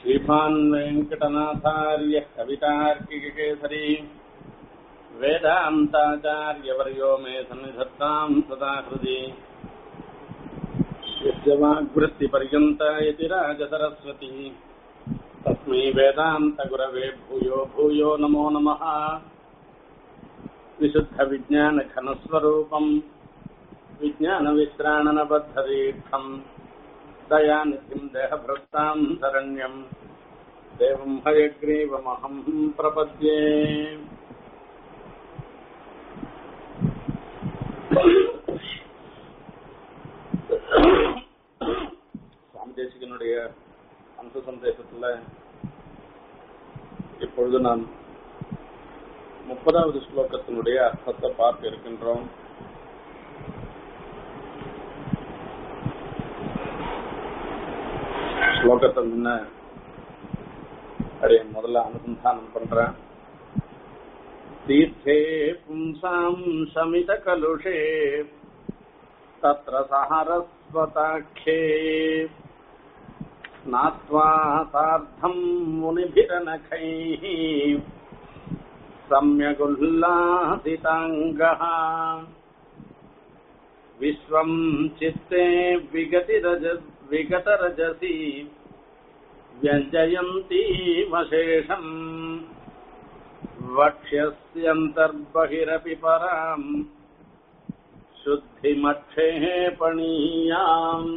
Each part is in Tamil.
श्रीमान् वेङ्कटनाथार्यः कवितार्किककेसरी वेदान्ताचार्यवर्यो मे सन्निधत्ताम् सदा हृदि यस्य वाग्वृत्तिपर्यन्ता यतिराजसरस्वती तस्मै वेदान्तगुरवे भूयो भूयो नमो नमः विशुद्धविज्ञानघनस्वरूपम् विज्ञानविश्राणनबद्धदीक्षम् दयानिधिम् देहभृताम् शरण्यम् देवम् हयग्रीवमहम् प्रपद्ये சுவாமி தேசிகனுடைய அம்ச சந்தேசத்துல இப்பொழுது நாம் முப்பதாவது ஸ்லோகத்தினுடைய அர்த்தத்தை பார்க்க இருக்கின்றோம் ஸ்லோகத்தை முன்ன அப்படியே முதல்ல அனுசந்தானம் பண்றேன் தீர்த்தே பும்சாம் சமித கலுஷே தத்ர சஹரஸ்வதாख्ये स्नात्वा सार्धम् मुनिभिरनखैः सम्यगुल्लासिताङ्गः विश्वम् चित्ते विगतिरज विगतरजसि व्यञ्जयन्तीमशेषम् वक्ष्यस्यन्तर्बहिरपि पराम् शुद्धिमक्षेपणीयाम्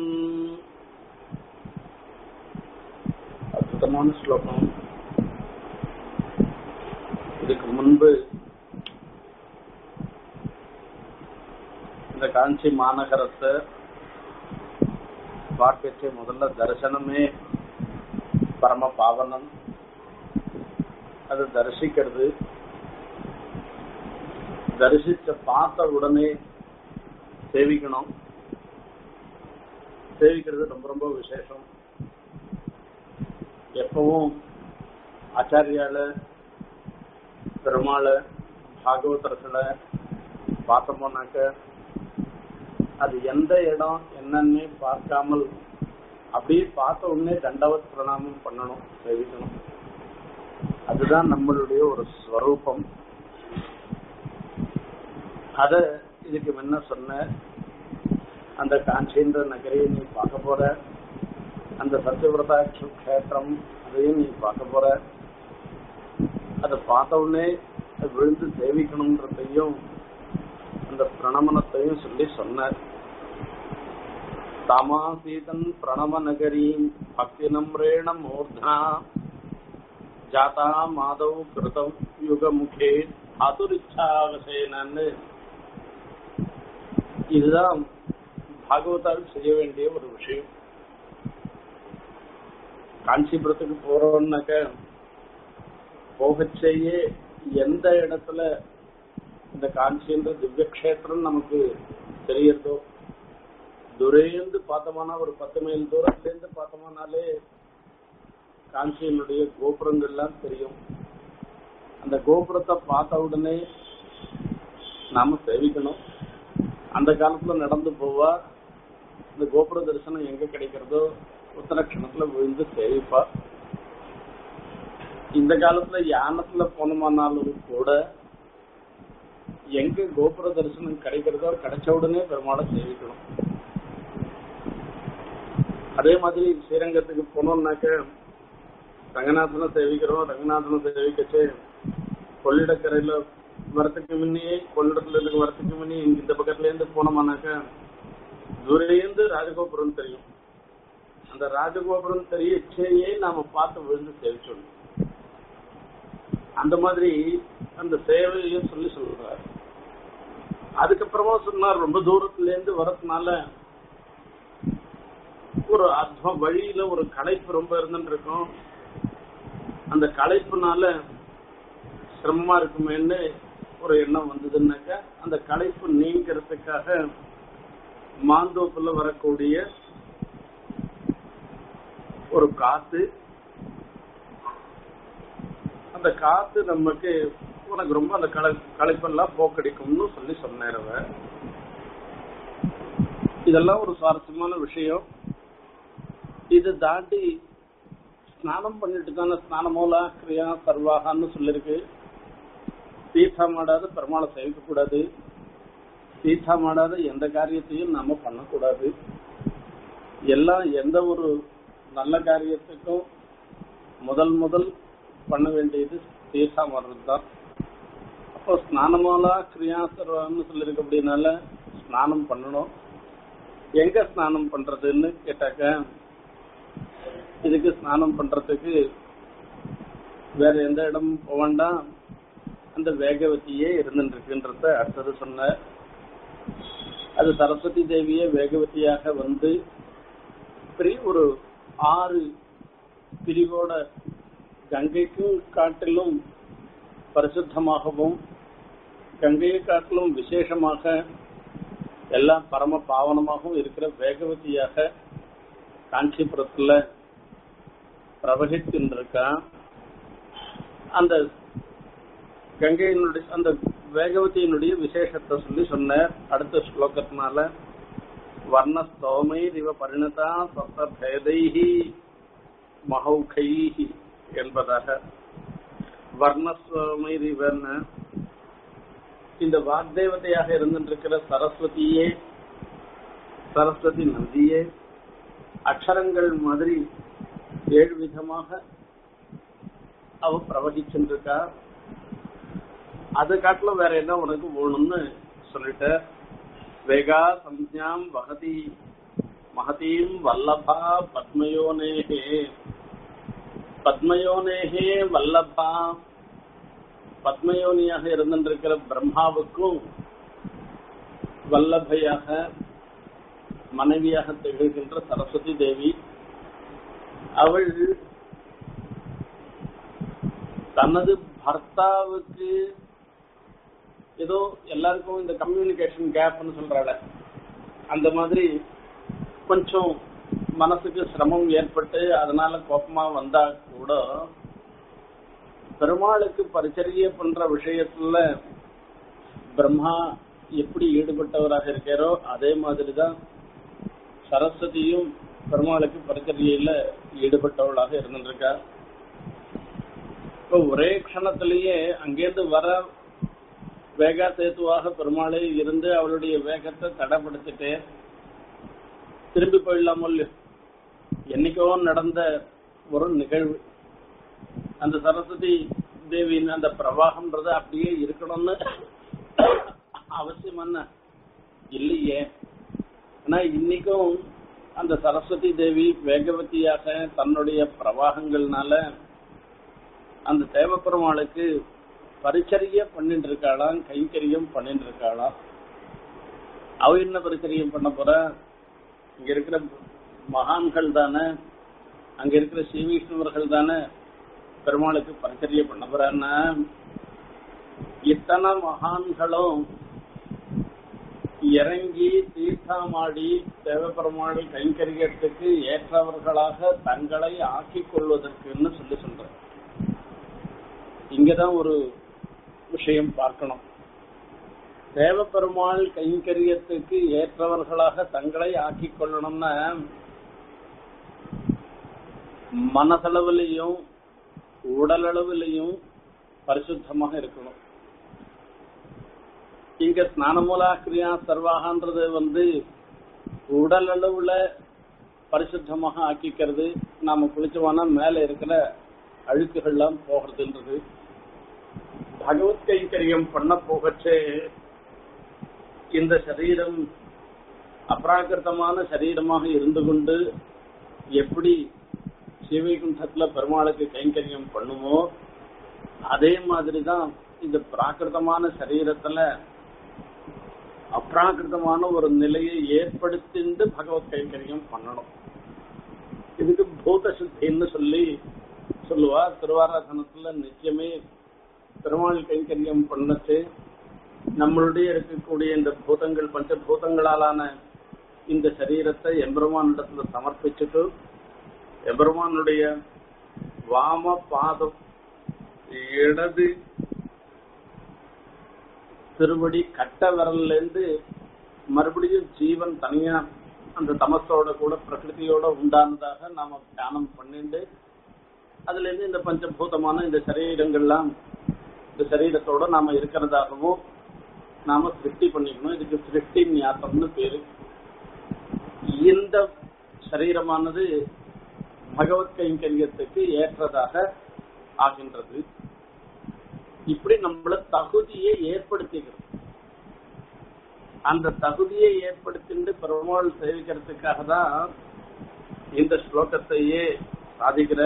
அற்புதமான ஸ்லோகம் இதுக்கு முன்பு இந்த காஞ்சி மாநகரத்தை பார்க்கச்சே முதல்ல தரிசனமே பரம பாவனம் அது தரிசிக்கிறது தரிசிச்ச பார்த்த உடனே சேவிக்கணும் சேவிக்கிறது ரொம்ப ரொம்ப விசேஷம் எப்பவும் ஆச்சாரியால பெருமாளை பாகவதர்களை பார்த்தோம்னாக்க அது எந்த இடம் என்னன்னு பார்க்காமல் அப்படியே பார்த்த உடனே தண்டவத் பிரணாமம் பண்ணணும் சேவிக்கணும் அதுதான் நம்மளுடைய ஒரு ஸ்வரூபம் அத இதுக்கு முன்ன சொன்ன அந்த காஞ்சின்ற நகரையை நீ பார்க்க போற அந்த சத்யவிரதா கஷேத்திரம் அதையும் நீ பார்க்க போற அதை பார்த்த உடனே விழுந்து சேவிக்கணும்ன்றதையும் அந்த பிரணமனத்தையும் சொல்லி சொன்னார் தாமாசீதன் பிரணவ நகரீம் பக்தி நம்ரேண மூர்தா ஜாதா மாதவ் கிருதம் யுகமுகே ஆதுரிச்சாவசேனன்னு இதுதான் பாகவதால் செய்ய வேண்டிய ஒரு விஷயம் காஞ்சிபுரத்துக்கு போறோம்னாக்க போகச்சேயே எந்த இடத்துல இந்த காஞ்சின்ற திவ்ய கஷேத்திரம் நமக்கு தெரியறதோ துரையிருந்து பார்த்தோம்னா ஒரு பத்து மைல் தூரத்திலேருந்து பார்த்தோம்னாலே காஞ்சியினுடைய கோபுரங்கள்லாம் தெரியும் அந்த கோபுரத்தை பார்த்த உடனே நாம சேவிக்கணும் அந்த காலத்துல நடந்து போவா இந்த கோபுர தரிசனம் எங்க கிடைக்கிறதோ உத்தரக்ஷணத்துல விழுந்து சேவிப்பா இந்த காலத்துல யானத்துல போனோமானாலும் கூட எங்க கோபுர தரிசனம் கிடைக்கிறதோ கிடைச்ச உடனே பெருமாளை சேவிக்கணும் அதே மாதிரி ஸ்ரீரங்கத்துக்கு போனோம்னாக்க ரங்கநாதனை சேவிக்கிறோம் ரங்கநாதனை சேவிக்கச்சு கொள்ளிடக்கரையில வரத்துக்கு முன்னே கொள்ளிடத்துல இருந்து வரத்துக்கு முன்னே இந்த பக்கத்துல இருந்து போனோம்னாக்க தூரேந்து ராஜகோபுரம் தெரியும் அந்த ராஜகோபுரம் தெரியச்சேயே நாம பார்த்து விழுந்து சேவிச்சோம் அந்த மாதிரி அந்த சேவையும் சொல்லி சொல்றாரு அதுக்கப்புறமா சொன்னார் ரொம்ப தூரத்துல இருந்து வரதுனால ஒரு அர்த்தம் வழியில ஒரு களைப்பு ரொம்ப இருந்துட்டு இருக்கும் அந்த களைப்புனால சிரமமா இருக்குமேன்னு ஒரு எண்ணம் வந்ததுன்னாக்க அந்த களைப்பு நீங்கிறதுக்காக மாந்தோப்புல வரக்கூடிய ஒரு காத்து அந்த காத்து நமக்கு உனக்கு ரொம்ப அந்த களை களைப்பெல்லாம் போக்கடிக்கும்னு சொல்லி சொன்னேன் இதெல்லாம் ஒரு சுவாரஸ்யமான விஷயம் இது தாண்டி ஸ்நானம் பண்ணிட்டு தானே ஸ்நானமூலா கிரியா சர்வாகான்னு சொல்லிருக்கு தீர்த்தமாடாத பெருமாளை சேவிக்க கூடாது தீர்த்தமாடாத எந்த காரியத்தையும் நாம பண்ணக்கூடாது எல்லாம் எந்த ஒரு நல்ல காரியத்துக்கும் முதல் முதல் பண்ண வேண்டியது தீர்த்தமாடுறது தான் அப்போ ஸ்நானமாலா கிரியா சர்வான்னு சொல்லியிருக்கு அப்படின்னால ஸ்நானம் பண்ணணும் எங்க ஸ்நானம் பண்றதுன்னு கேட்டாக்க இதுக்கு ஸ்நானம் பண்றதுக்கு வேற எந்த இடம் போக வேண்டாம் அந்த வேகவதியே இருந்துட்டு இருக்குன்றத அடுத்தது சொன்ன அது சரஸ்வதி தேவியே வேகவதியாக வந்து பெரிய ஒரு ஆறு பிரிவோட கங்கைக்கும் காட்டிலும் பரிசுத்தமாகவும் கங்கையை காட்டிலும் விசேஷமாக எல்லாம் பரம பாவனமாகவும் இருக்கிற வேகவதியாக காஞ்சிபுரத்துல பிரவகித்திருக்கான் அந்த கங்கையினுடைய அந்த வேகவதியினுடைய விசேஷத்தை சொல்லி சொன்னார் அடுத்த ஸ்லோகத்தினால வர்ணஸ்தோமை இவ பரிணதா சப்த பேதைஹி மகௌகைஹி என்பதாக வர்ணஸ்தோமை இவன் இந்த வாக்தேவதையாக இருந்திருக்கிற சரஸ்வதியே சரஸ்வதி நந்தியே அக்ஷரங்கள் மாதிரி ஏழு விதமாக அவ பிரவகிச்சுருக்கா அது காட்டிலும் வேற என்ன உனக்கு வேணும்னு சொல்லிட்ட வேகா சம்ஞாம் வகதி மகதீம் வல்லபா பத்மயோனேகே பத்மயோனேகே வல்லபா பத்மயோனியாக இருந்திருக்கிற பிரம்மாவுக்கும் வல்லபையாக மனைவியாக திகழ்கின்ற சரஸ்வதி தேவி அவள் தனது பர்த்தாவுக்கு ஏதோ எல்லாருக்கும் இந்த கம்யூனிகேஷன் கேப்னு சொல்றாள் அந்த மாதிரி கொஞ்சம் மனசுக்கு சிரமம் ஏற்பட்டு அதனால கோபமா வந்தா கூட பெருமாளுக்கு பரிச்சரிய பண்ற விஷயத்துல பிரம்மா எப்படி ஈடுபட்டவராக இருக்காரோ அதே மாதிரிதான் சரஸ்வதியும் பெருமாளுக்கு பரிச்சரியில ஈடுபட்டவளாக இருந்துருக்கா இப்போ ஒரே க்ஷணத்திலேயே அங்கேருந்து வர வேகா சேத்துவாக பெருமாளே இருந்து அவளுடைய வேகத்தை தடைப்படுத்திட்டு திரும்பி போயிடலாமோ இல்லையோ என்னைக்கோ நடந்த ஒரு நிகழ்வு அந்த சரஸ்வதி தேவியின் அந்த பிரவாகம்ன்றது அப்படியே இருக்கணும்னு அவசியம் என்ன இல்லையே ஆனா இன்னைக்கும் அந்த சரஸ்வதி தேவி வேகவதியாக தன்னுடைய பிரவாகங்கள்னால அந்த தேவப்பெருமாளுக்கு பரிச்சரிய பண்ணிட்டு இருக்காளாம் கைங்கரியம் பண்ணிட்டு இருக்காளாம் அவ என்ன பரிச்சரியம் பண்ண போற இங்க இருக்கிற மகான்கள் தானே அங்க இருக்கிற ஸ்ரீ விஷ்ணுவர்கள் தானே பெருமாளுக்கு பரிச்சரிய பண்ண போறான்னா இத்தனை மகான்களும் இறங்கி தீர்த்தமாடி தேவப்பெருமாள் கைங்கரியத்துக்கு ஏற்றவர்களாக தங்களை ஆக்கிக் கொள்வதற்குன்னு சொல்லி சொல்றேன் இங்கதான் ஒரு விஷயம் பார்க்கணும் தேவப்பெருமாள் கைங்கரியத்துக்கு ஏற்றவர்களாக தங்களை ஆக்கிக் கொள்ளணும்னா மனசளவிலையும் உடலளவிலையும் பரிசுத்தமாக இருக்கணும் இங்க ஸ்நானமூலா கிரியா சர்வாகன்றது வந்து உடல் அளவுல பரிசுத்தமாக ஆக்கிக்கிறது நாம குளிச்சோம்னா மேல இருக்கிற அழுக்குகள்லாம் போகிறதுன்றது பகவத் கைங்கரியம் பண்ண போகச்சே இந்த சரீரம் அப்ராகிருத்தமான சரீரமாக இருந்து கொண்டு எப்படி சிவகுண்டத்துல பெருமாளுக்கு கைங்கரியம் பண்ணுமோ அதே மாதிரிதான் இந்த பிராகிருதமான சரீரத்துல அப்ராகிருதமான ஒரு நிலையை ஏற்படுத்திண்டு பகவத் கைங்கரியம் பண்ணணும் இதுக்கு பூத சுத்தின்னு சொல்லி சொல்லுவா திருவாராதனத்துல நிச்சயமே பெருமாள் கைங்கரியம் பண்ணச்சு நம்மளுடைய இருக்கக்கூடிய இந்த பூதங்கள் பஞ்சபூதங்களாலான இந்த சரீரத்தை எம்பெருமானிடத்துல சமர்ப்பிச்சுட்டு எம்பெருமானுடைய வாம பாதம் இடது திருவடி கட்ட விரல்ல இருந்து மறுபடியும் ஜீவன் தனியா அந்த தமசோட கூட பிரகிருதியோட உண்டானதாக நாம தியானம் பண்ணிட்டு அதுல இருந்து இந்த பஞ்சபூதமான இந்த சரீரங்கள்லாம் இந்த சரீரத்தோட நாம இருக்கிறதாகவும் நாம சிருஷ்டி பண்ணிக்கணும் இதுக்கு சிருஷ்டி ஞாபகம்னு பேரு இந்த சரீரமானது பகவத் கைங்கரியத்துக்கு ஏற்றதாக ஆகின்றது இப்படி நம்மள தகுதியை ஏற்படுத்திக்கிறோம் அந்த தகுதியை ஏற்படுத்திட்டு பெருமாள் சேவிக்கிறதுக்காக தான் இந்த ஸ்லோகத்தையே சாதிக்கிற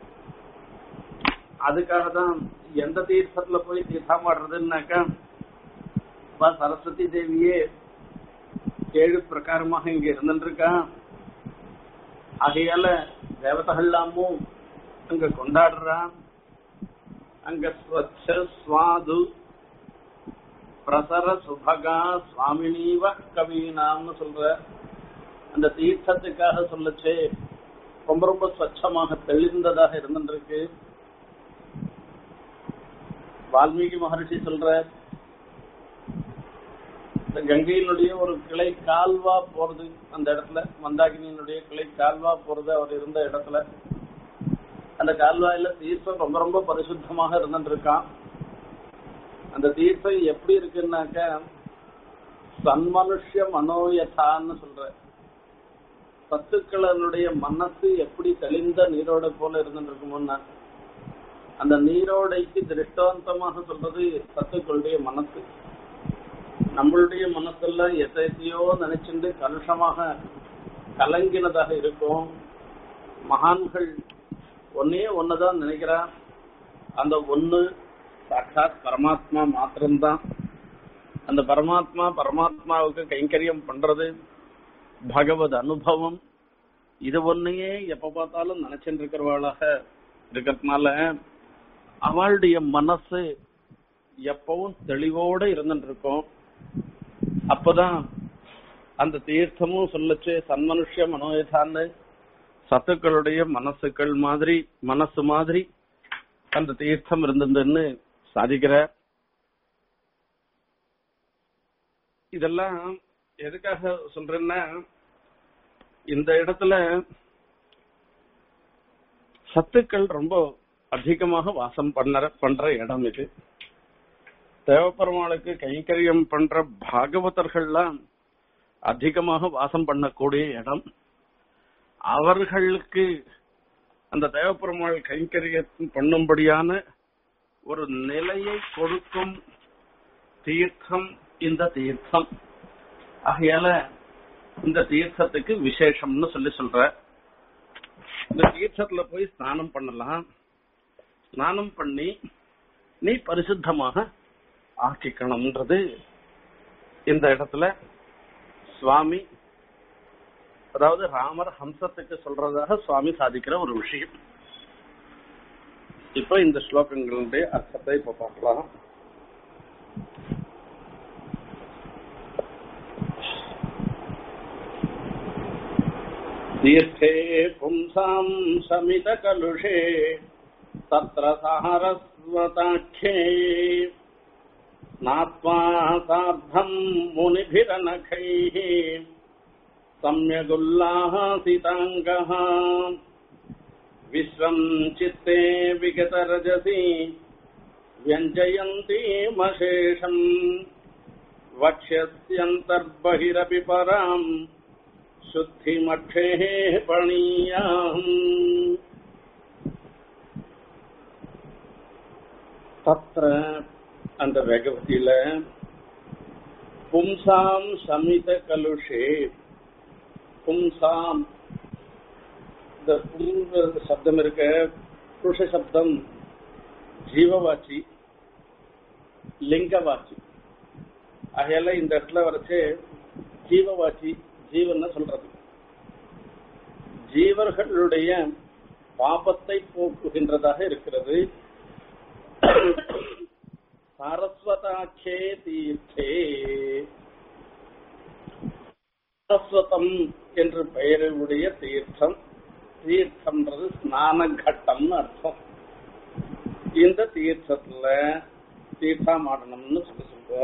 அதுக்காக தான் எந்த தீர்த்தத்துல போய் தீர்த்தமாடுறதுன்னாக்கா அப்பா சரஸ்வதி தேவியே ஏழு பிரகாரமாக இங்க இருந்துருக்கா ஆகையால தேவதைகள்லாமும் அங்க கொண்டாடுறான் அங்க ஸ்வச்ச சுவாது பிரசர சுபகா சுவாமினீவ கவீனாம்னு சொல்ற அந்த தீர்த்தத்துக்காக சொல்லச்சே ரொம்ப ரொம்ப ஸ்வச்சமாக தெளிந்ததாக இருந்துருக்கு வால்மீகி மகர்ஷி சொல்ற இந்த கங்கையினுடைய ஒரு கிளை கால்வா போறது அந்த இடத்துல மந்தாகினியினுடைய கிளை கால்வா போறது அவர் இருந்த இடத்துல அந்த கால்வாயில தீர்த்தம் ரொம்ப ரொம்ப பரிசுத்தமாக இருந்துருக்கான் அந்த தீர்த்தம் எப்படி இருக்குன்னாக்க சன்மனுஷ்ய மனோயதான்னு சொல்ற சத்துக்களினுடைய மனசு எப்படி தெளிந்த நீரோட போல இருந்துருக்குமோன்னா அந்த நீரோடைக்கு திருஷ்டாந்தமாக சொல்றது சத்துக்களுடைய மனசு நம்மளுடைய மனசெல்லாம் எத்தையோ நினைச்சுட்டு கலுஷமாக கலங்கினதாக இருக்கும் மகான்கள் ஒன்னே ஒண்ணுதான் நினைக்கிறா அந்த ஒண்ணு சாட்சாத் பரமாத்மா மாத்திரம்தான் அந்த பரமாத்மா பரமாத்மாவுக்கு கைங்கரியம் பண்றது பகவத் அனுபவம் இது ஒன்னையே எப்ப பார்த்தாலும் நினைச்சுட்டு இருக்கிறவாளாக இருக்கிறதுனால அவளுடைய மனசு எப்பவும் தெளிவோட இருந்துட்டு இருக்கும் அப்பதான் அந்த தீர்த்தமும் சொல்லச்சு சன்மனுஷ்ய மனோயதான்னு சத்துக்களுடைய மனசுக்கள் மாதிரி மனசு மாதிரி அந்த தீர்த்தம் இருந்ததுன்னு சாதிக்கிற இதெல்லாம் எதுக்காக சொல்றேன்னா இந்த இடத்துல சத்துக்கள் ரொம்ப அதிகமாக வாசம் பண்ண பண்ற இடம் இது தேவப்பெருமாளுக்கு கைங்கரியம் பண்ற பாகவதர்கள்லாம் அதிகமாக வாசம் பண்ணக்கூடிய இடம் அவர்களுக்கு அந்த தேவப்பெருமாள் கைங்கரியம் பண்ணும்படியான ஒரு நிலையை கொடுக்கும் தீர்த்தம் இந்த தீர்த்தம் ஆகையால இந்த தீர்த்தத்துக்கு விசேஷம்னு சொல்லி சொல்ற இந்த தீர்த்தத்துல போய் ஸ்நானம் பண்ணலாம் ஸ்நானம் பண்ணி நீ பரிசுத்தமாக ஆக்கிக்கணும்ன்றது இந்த இடத்துல சுவாமி அதாவது ராமர் ஹம்சத்துக்கு சொல்றதாக சுவாமி சாதிக்கிற ஒரு விஷயம் இப்ப இந்த ஸ்லோகங்களுடைய அர்த்தத்தை இப்ப பார்க்கலாம் तीर्थे पुंसाम् समितकलुषे तत्र सारस्वताख्ये स्नात्वा सार्धम् मुनिभिरनखैः सम्यगुल्लासिताङ्गः विश्वम् चित्ते विगतरजसि व्यञ्जयन्तीमशेषम् वक्ष्यस्यन्तर्बहिरपि पराम् சுத்திமட்சே பணியாம் தத்ர அந்த வேகவதியில பும்சாம் சமித கலுஷே பும்சாம் இந்த பும் சப்தம் இருக்க புருஷ சப்தம் ஜீவவாச்சி லிங்கவாச்சி ஆகையால இந்த இடத்துல வரைச்சு ஜீவவாச்சி ஜீவன் சொல்றது ஜீவர்களுடைய பாபத்தை போக்குகின்றதாக இருக்கிறது சாரஸ்வதாட்சே தீர்த்தே சாரஸ்வதம் என்று பெயருடைய தீர்த்தம் தீர்த்தம்ன்றது ஸ்நான கட்டம்னு அர்த்தம் இந்த தீர்த்தத்துல தீர்த்தமாடணும்னு சொல்லி சொல்ற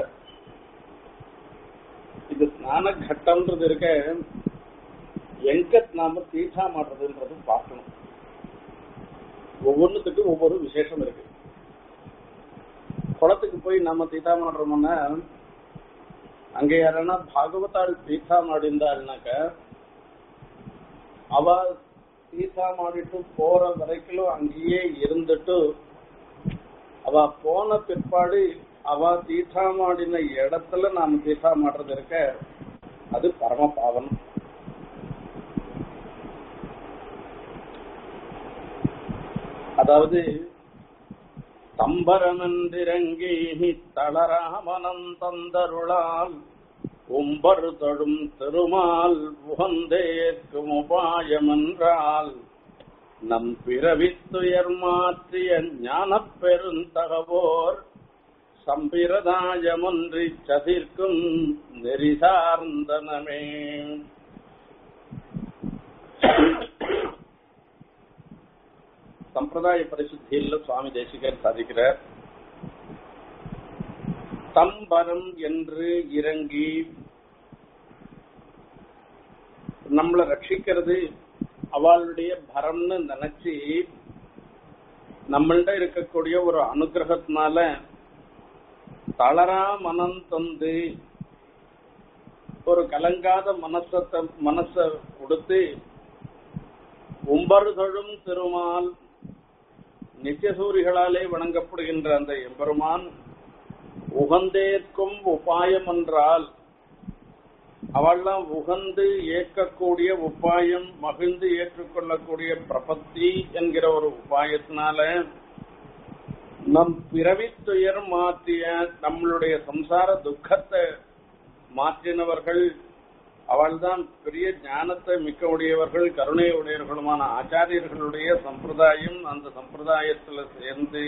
இது ஸ்நான கட்டம்ன்றது இருக்க எங்க நாம தீர்த்தா மாடுறதுன்றது பார்க்கணும் ஒவ்வொன்றுத்துக்கும் ஒவ்வொரு விசேஷம் இருக்கு குளத்துக்கு போய் நம்ம தீர்த்தம் ஆடுறோம்னா அங்க யாரன்னா பாகவதாள் தீர்த்தம் ஆடிந்தாள்னாக்க அவ தீர்த்தம் ஆடிட்டு போற வரைக்கும் அங்கேயே இருந்துட்டு அவ போன பிற்பாடு அவ தீர்த்தம் ஆடின இடத்துல நாம தீர்த்தம் ஆடுறது இருக்க அது பரம பாவனம் அதாவது தம்பரமந்திரங்கி தளராமனம் தந்தருளால் உம்பர் தொழும் திருமால் உகந்தேற்கும் உபாயமென்றால் நம் பிறவித்துயர் மாற்றிய ஞானப் பெருந்தகவோர் சம்பிரதாயமொன்றி சதிர்க்கும் நெறி சார்ந்தனமே சம்பிரதாய பரிசுத்தியில் சுவாமி தேசிகர் சாதிக்கிறார் தம்பரம் என்று இறங்கி நம்மளை ரட்சிக்கிறது அவளுடைய பரம்னு நினைச்சு நம்மள்ட இருக்கக்கூடிய ஒரு அனுகிரகத்தினால தளரா மனம் தந்து ஒரு கலங்காத மனசத்தை மனச கொடுத்து உம்பர்தழும் திருமால் நித்தியசூரிகளாலே வணங்கப்படுகின்ற அந்த எம்பெருமான் உகந்தேற்கும் உபாயம் என்றால் அவள்லாம் உகந்து ஏற்கக்கூடிய உபாயம் மகிழ்ந்து ஏற்றுக்கொள்ளக்கூடிய பிரபத்தி என்கிற ஒரு உபாயத்தினால நம் பிறவி துயர் மாற்றிய நம்மளுடைய சம்சார துக்கத்தை மாற்றினவர்கள் அவள்தான் பெரிய ஞானத்தை மிக்க உடையவர்கள் கருணை உடையவர்களுமான ஆச்சாரியர்களுடைய சம்பிரதாயம் அந்த சம்பிரதாயத்துல சேர்ந்து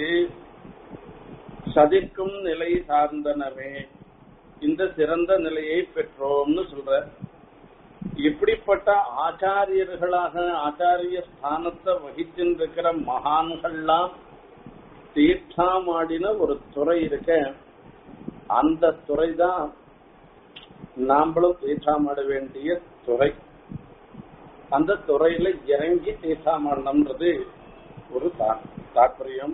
சதிக்கும் நிலை சார்ந்தனவே இந்த சிறந்த நிலையை பெற்றோம்னு சொல்ற இப்படிப்பட்ட ஆச்சாரியர்களாக ஆச்சாரிய ஸ்தானத்தை வகிச்சிருக்கிற மகான்கள்லாம் தீர்த்தாமாடின ஒரு துறை இருக்க அந்த துறை தான் நாம்பளும் தீர்த்தாமாட வேண்டிய துறை அந்த துறையில இறங்கி தீர்த்தாமாடணும்ன்றது ஒரு தாற்பயம்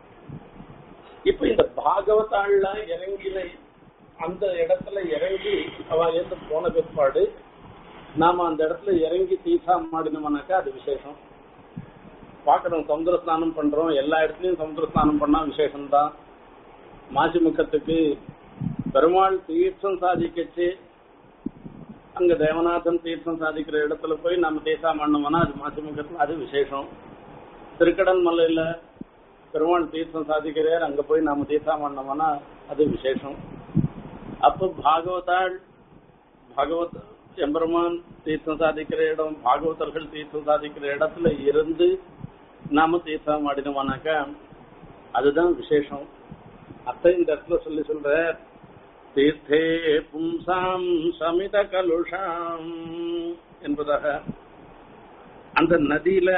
இப்ப இந்த பாகவதாள்ல இறங்கின அந்த இடத்துல இறங்கி அவ இருந்து போன பிற்பாடு நாம அந்த இடத்துல இறங்கி தீர்த்தம் மாடினோம்னாக்கா அது விசேஷம் பாக்கணும் சமுதிர ஸ்நானம் பண்றோம் எல்லா இடத்துலயும் சமுதிர ஸ்நானம் பண்ணா விசேஷம்தான் மாசிமுக்கத்துக்கு பெருமாள் தீர்த்தம் சாதிக்கச்சு அங்க தேவநாதன் தீர்த்தம் சாதிக்கிற இடத்துல போய் நம்ம தீர்த்தம் பண்ணோம்னா அது மாசிமுக்கத்துல அது விசேஷம் திருக்கடன் மலையில பெருமாள் தீர்த்தம் சாதிக்கிறார் அங்க போய் நாம தீர்த்தம் பண்ணோம்னா அது விசேஷம் அப்ப பாகவதாள் பாகவத் எம்பெருமான் தீர்த்தம் சாதிக்கிற இடம் பாகவதர்கள் தீர்த்தம் சாதிக்கிற இடத்துல இருந்து நாம தீர்த்தம் ஆடினோம்னாக்கா அதுதான் விசேஷம் அத்தை இந்த இடத்துல சொல்லி சொல்ற தீர்த்தே பும்சாம் சமித கலுஷாம் என்பதாக அந்த நதியில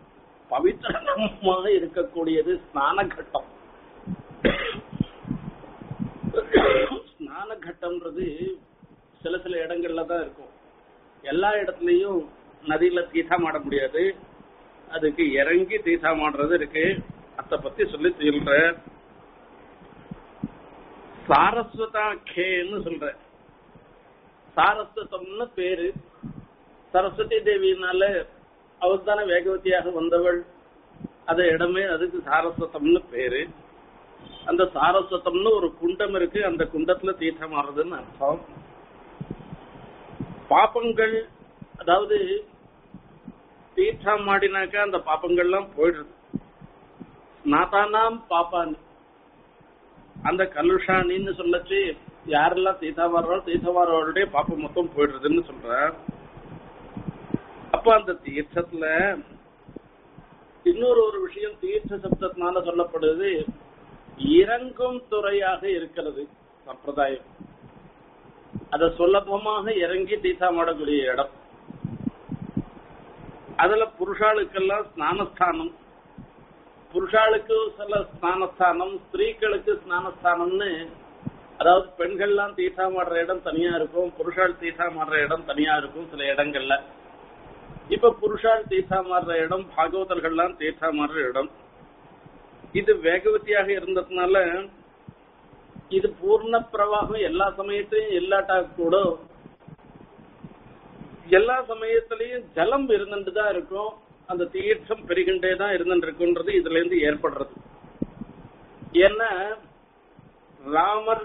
பவித்திரமாக இருக்கக்கூடியது ஸ்நான கட்டம் ஸ்நான கட்டம்ன்றது சில சில இடங்கள்ல தான் இருக்கும் எல்லா இடத்துலயும் நதியில தீர்த்தம் ஆட முடியாது அதுக்கு இறங்கி தீர்த்தம் ஆடுறது இருக்கு அத பத்தி சொல்லி சொல்ற சாரஸ்வதா கேன்னு சொல்ற சாரஸ்வதம்னு பேரு சரஸ்வதி தேவியினால அவர் தானே வேகவதியாக வந்தவள் அது இடமே அதுக்கு சாரஸ்வதம்னு பேரு அந்த சாரஸ்வதம்னு ஒரு குண்டம் இருக்கு அந்த குண்டத்துல தீர்த்தம் ஆடுறதுன்னு அர்த்தம் பாப்பங்கள் அதாவது தீர்த்தம் ஆடினாக்கா அந்த பாப்பங்கள்லாம் போயிடுது நாத்தானாம் பாப்பான் அந்த கலுஷானின்னு சொல்லச்சு யாரெல்லாம் தீர்த்தாவாரோ தீர்த்தவாரோடைய பாப்பம் மொத்தம் போயிடுறதுன்னு சொல்ற அப்ப அந்த தீர்த்தத்துல இன்னொரு ஒரு விஷயம் தீர்த்த சப்தத்தினால சொல்லப்படுது இறங்கும் துறையாக இருக்கிறது சம்பிரதாயம் அத சுலபமாக இறங்கி தீர்த்தமாடக்கூடிய இடம் அதுல புருஷாளுக்கெல்லாம் ஸ்நானஸ்தானம் புருஷாளுக்கு சில ஸ்நானஸ்தானம் ஸ்திரீகளுக்கு ஸ்நானஸ்தானம்னு அதாவது பெண்கள்லாம் தீர்த்தாமாடுற இடம் தனியா இருக்கும் புருஷால் தீர்த்தாமாடுற இடம் தனியா இருக்கும் சில இடங்கள்ல இப்ப புருஷால் தீர்த்தாமாடுற இடம் பாகவதர்கள்லாம் தீர்த்தாமாடுற இடம் இது வேகவதியாக இருந்ததுனால இது பூர்ண பிரவாகம் எல்லா சமயத்திலையும் இல்லாட்டா கூட எல்லா சமயத்திலையும் ஜலம் இருந்துட்டு தான் இருக்கும் அந்த தீர்த்தம் பெருகின்றே தான் இருந்துட்டு இருக்குன்றது இதுல இருந்து ஏற்படுறது ஏன்னா ராமர்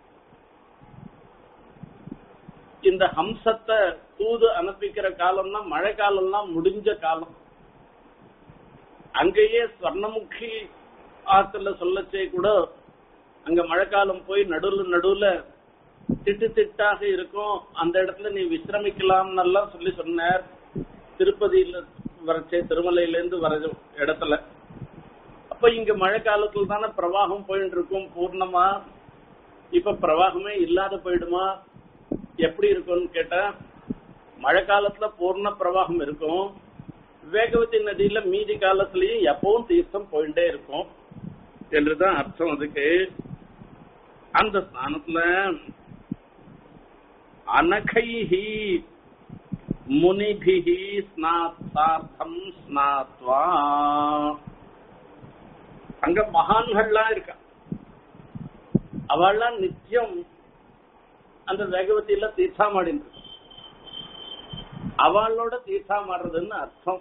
இந்த ஹம்சத்தை தூது அனுப்பிக்கிற காலம்னா மழை காலம்லாம் முடிஞ்ச காலம் அங்கேயே ஸ்வர்ணமுகி ஆத்துல சொல்லச்சே கூட அங்க மழைக்காலம் போய் நடுவுல நடுவுல திட்டு திட்டாக இருக்கும் அந்த இடத்துல நீ விசிரமிக்கலாம் எல்லாம் சொல்லி சொன்னார் திருப்பதியில வரச்சே திருமலையில இருந்து வர இடத்துல அப்ப இங்க மழை காலத்துல தானே பிரவாகம் போயிட்டு இருக்கும் பூர்ணமா இப்ப பிரவாகமே இல்லாத போயிடுமா எப்படி இருக்கும்னு கேட்டா மழை காலத்துல பூர்ண பிரவாகம் இருக்கும் வேகவதி நதியில மீதி காலத்திலயும் எப்பவும் தீர்த்தம் போயிட்டே இருக்கும் என்றுதான் அர்த்தம் அதுக்கு அந்த ஸ்தானத்துல அனகைஹி முனிபிஹி ஸ்நாத்தார்த்தம் ஸ்நாத்வா அங்க மகான்கள்லாம் இருக்கா அவள்லாம் நித்தியம் அந்த வேகவதியில தீர்த்தாமாடின்னு அவளோட தீர்த்தாமாடுறதுன்னு அர்த்தம்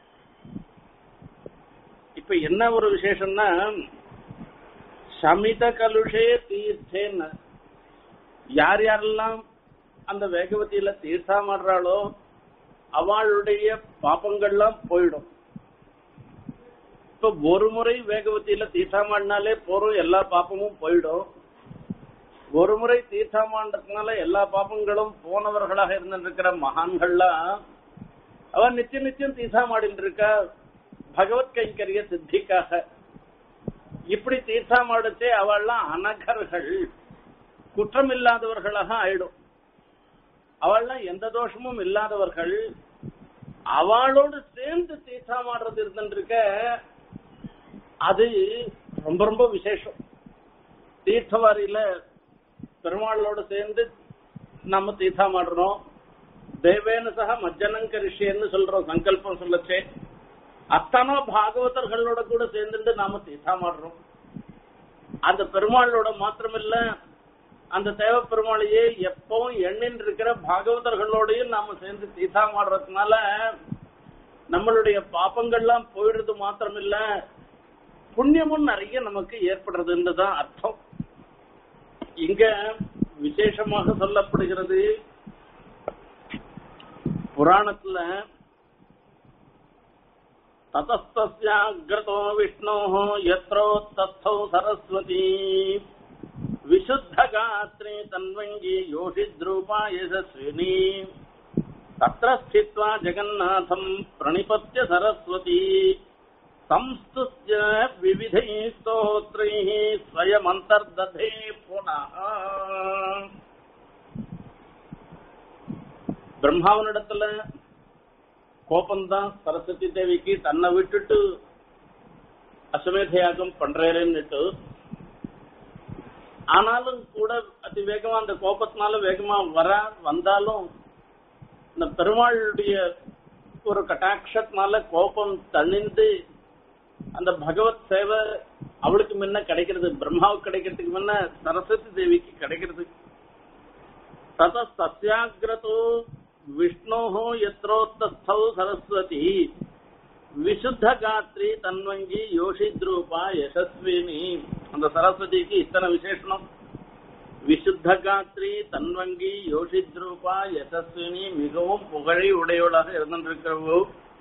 இப்ப என்ன ஒரு விசேஷம்னா சமித கலுஷே தீர்த்தேன்னு யார் யாரெல்லாம் அந்த வேகவதியில தீர்த்தாமாடுறாளோ அவளுடைய பாப்பங்கள்லாம் போயிடும் இப்ப ஒரு முறை வேகவதியில தீர்த்தாமாடினாலே போறோம் எல்லா பாப்பமும் போயிடும் ஒரு முறை தீர்த்தாமாண்டதுனால எல்லா பாப்பங்களும் போனவர்களாக இருந்திருக்கிற மகான்கள்லாம் அவன் நித்தியம் நித்தியம் தீர்த்தாமாடிட்டு இருக்கா பகவத் கைங்கரிய சித்திக்காக இப்படி தீர்த்தாமாடச்சே அவள்லாம் அனகர்கள் குற்றம் இல்லாதவர்களாக ஆயிடும் அவள்லாம் எந்த தோஷமும் இல்லாதவர்கள் அவளோடு சேர்ந்து தீர்த்தாமாடுறது இருந்துருக்க அது ரொம்ப ரொம்ப விசேஷம் தீர்த்தவாரியில பெருமாளோட சேர்ந்து நம்ம தீர்த்தாமாடுறோம் தேவேன சக மஜ்ஜனங்கரிஷியன்னு சொல்றோம் சங்கல்பம் சொல்லச்சே அத்தனை பாகவதர்களோட கூட சேர்ந்துட்டு நாம தீர்த்தாமாடுறோம் அந்த பெருமாளோட மாத்திரமில்ல அந்த தேவ பெருமாளையே எப்பவும் எண்ணின் இருக்கிற பாகவதர்களோடையும் நாம சேர்ந்து தீர்த்தாமாடுறதுனால நம்மளுடைய பாப்பங்கள்லாம் போயிடுறது மாத்திரமில்ல புண்ணியமும் நிறைய நமக்கு ஏற்படுறதுன்றதுதான் அர்த்தம் இங்க விசேஷமாக சொல்லப்படுகிறது புராணத்துல ततस्तस्याग्रतो विष्णोः यत्रोत्तस्थौ सरस्वती विशुद्धगात्रे तन्वङ्गी योषिद्रूपा यशस्विनी तत्र स्थित्वा जगन्नाथम् प्रणिपत्य सरस्वती संस्तुत्य विविधैः स्तोत्रैः स्वयमन्तर्दधे पुनः பிரம்மாவனிடத்துல கோபம்தான் சரஸ்வதி தேவிக்கு தன்னை விட்டுட்டு அஸ்வமேத யாகம் பண்றேன்னுட்டு ஆனாலும் கூட அதி வேகமா அந்த கோபத்தினால வேகமா வர வந்தாலும் இந்த பெருமாளுடைய ஒரு கட்டாட்சத்தினால கோபம் தணிந்து அந்த பகவத் சேவை அவளுக்கு முன்ன கிடைக்கிறது பிரம்மாவுக்கு கிடைக்கிறதுக்கு முன்ன சரஸ்வதி தேவிக்கு கிடைக்கிறது தத சத்யாகிரதோ விஷ்ணோ யத்ரோத்தஸ்தௌ சரஸ்வதி விசுத்த காத்ரி தன்வங்கி யோஷித்ரூபா யசஸ்வினி அந்த சரஸ்வதிக்கு இத்தனை விசேஷனம் விசுத்த காத்ரி தன்வங்கி யோஷித்ரூபா யசஸ்வினி மிகவும் புகழை உடையவளாக இருந்திருக்கிறவோ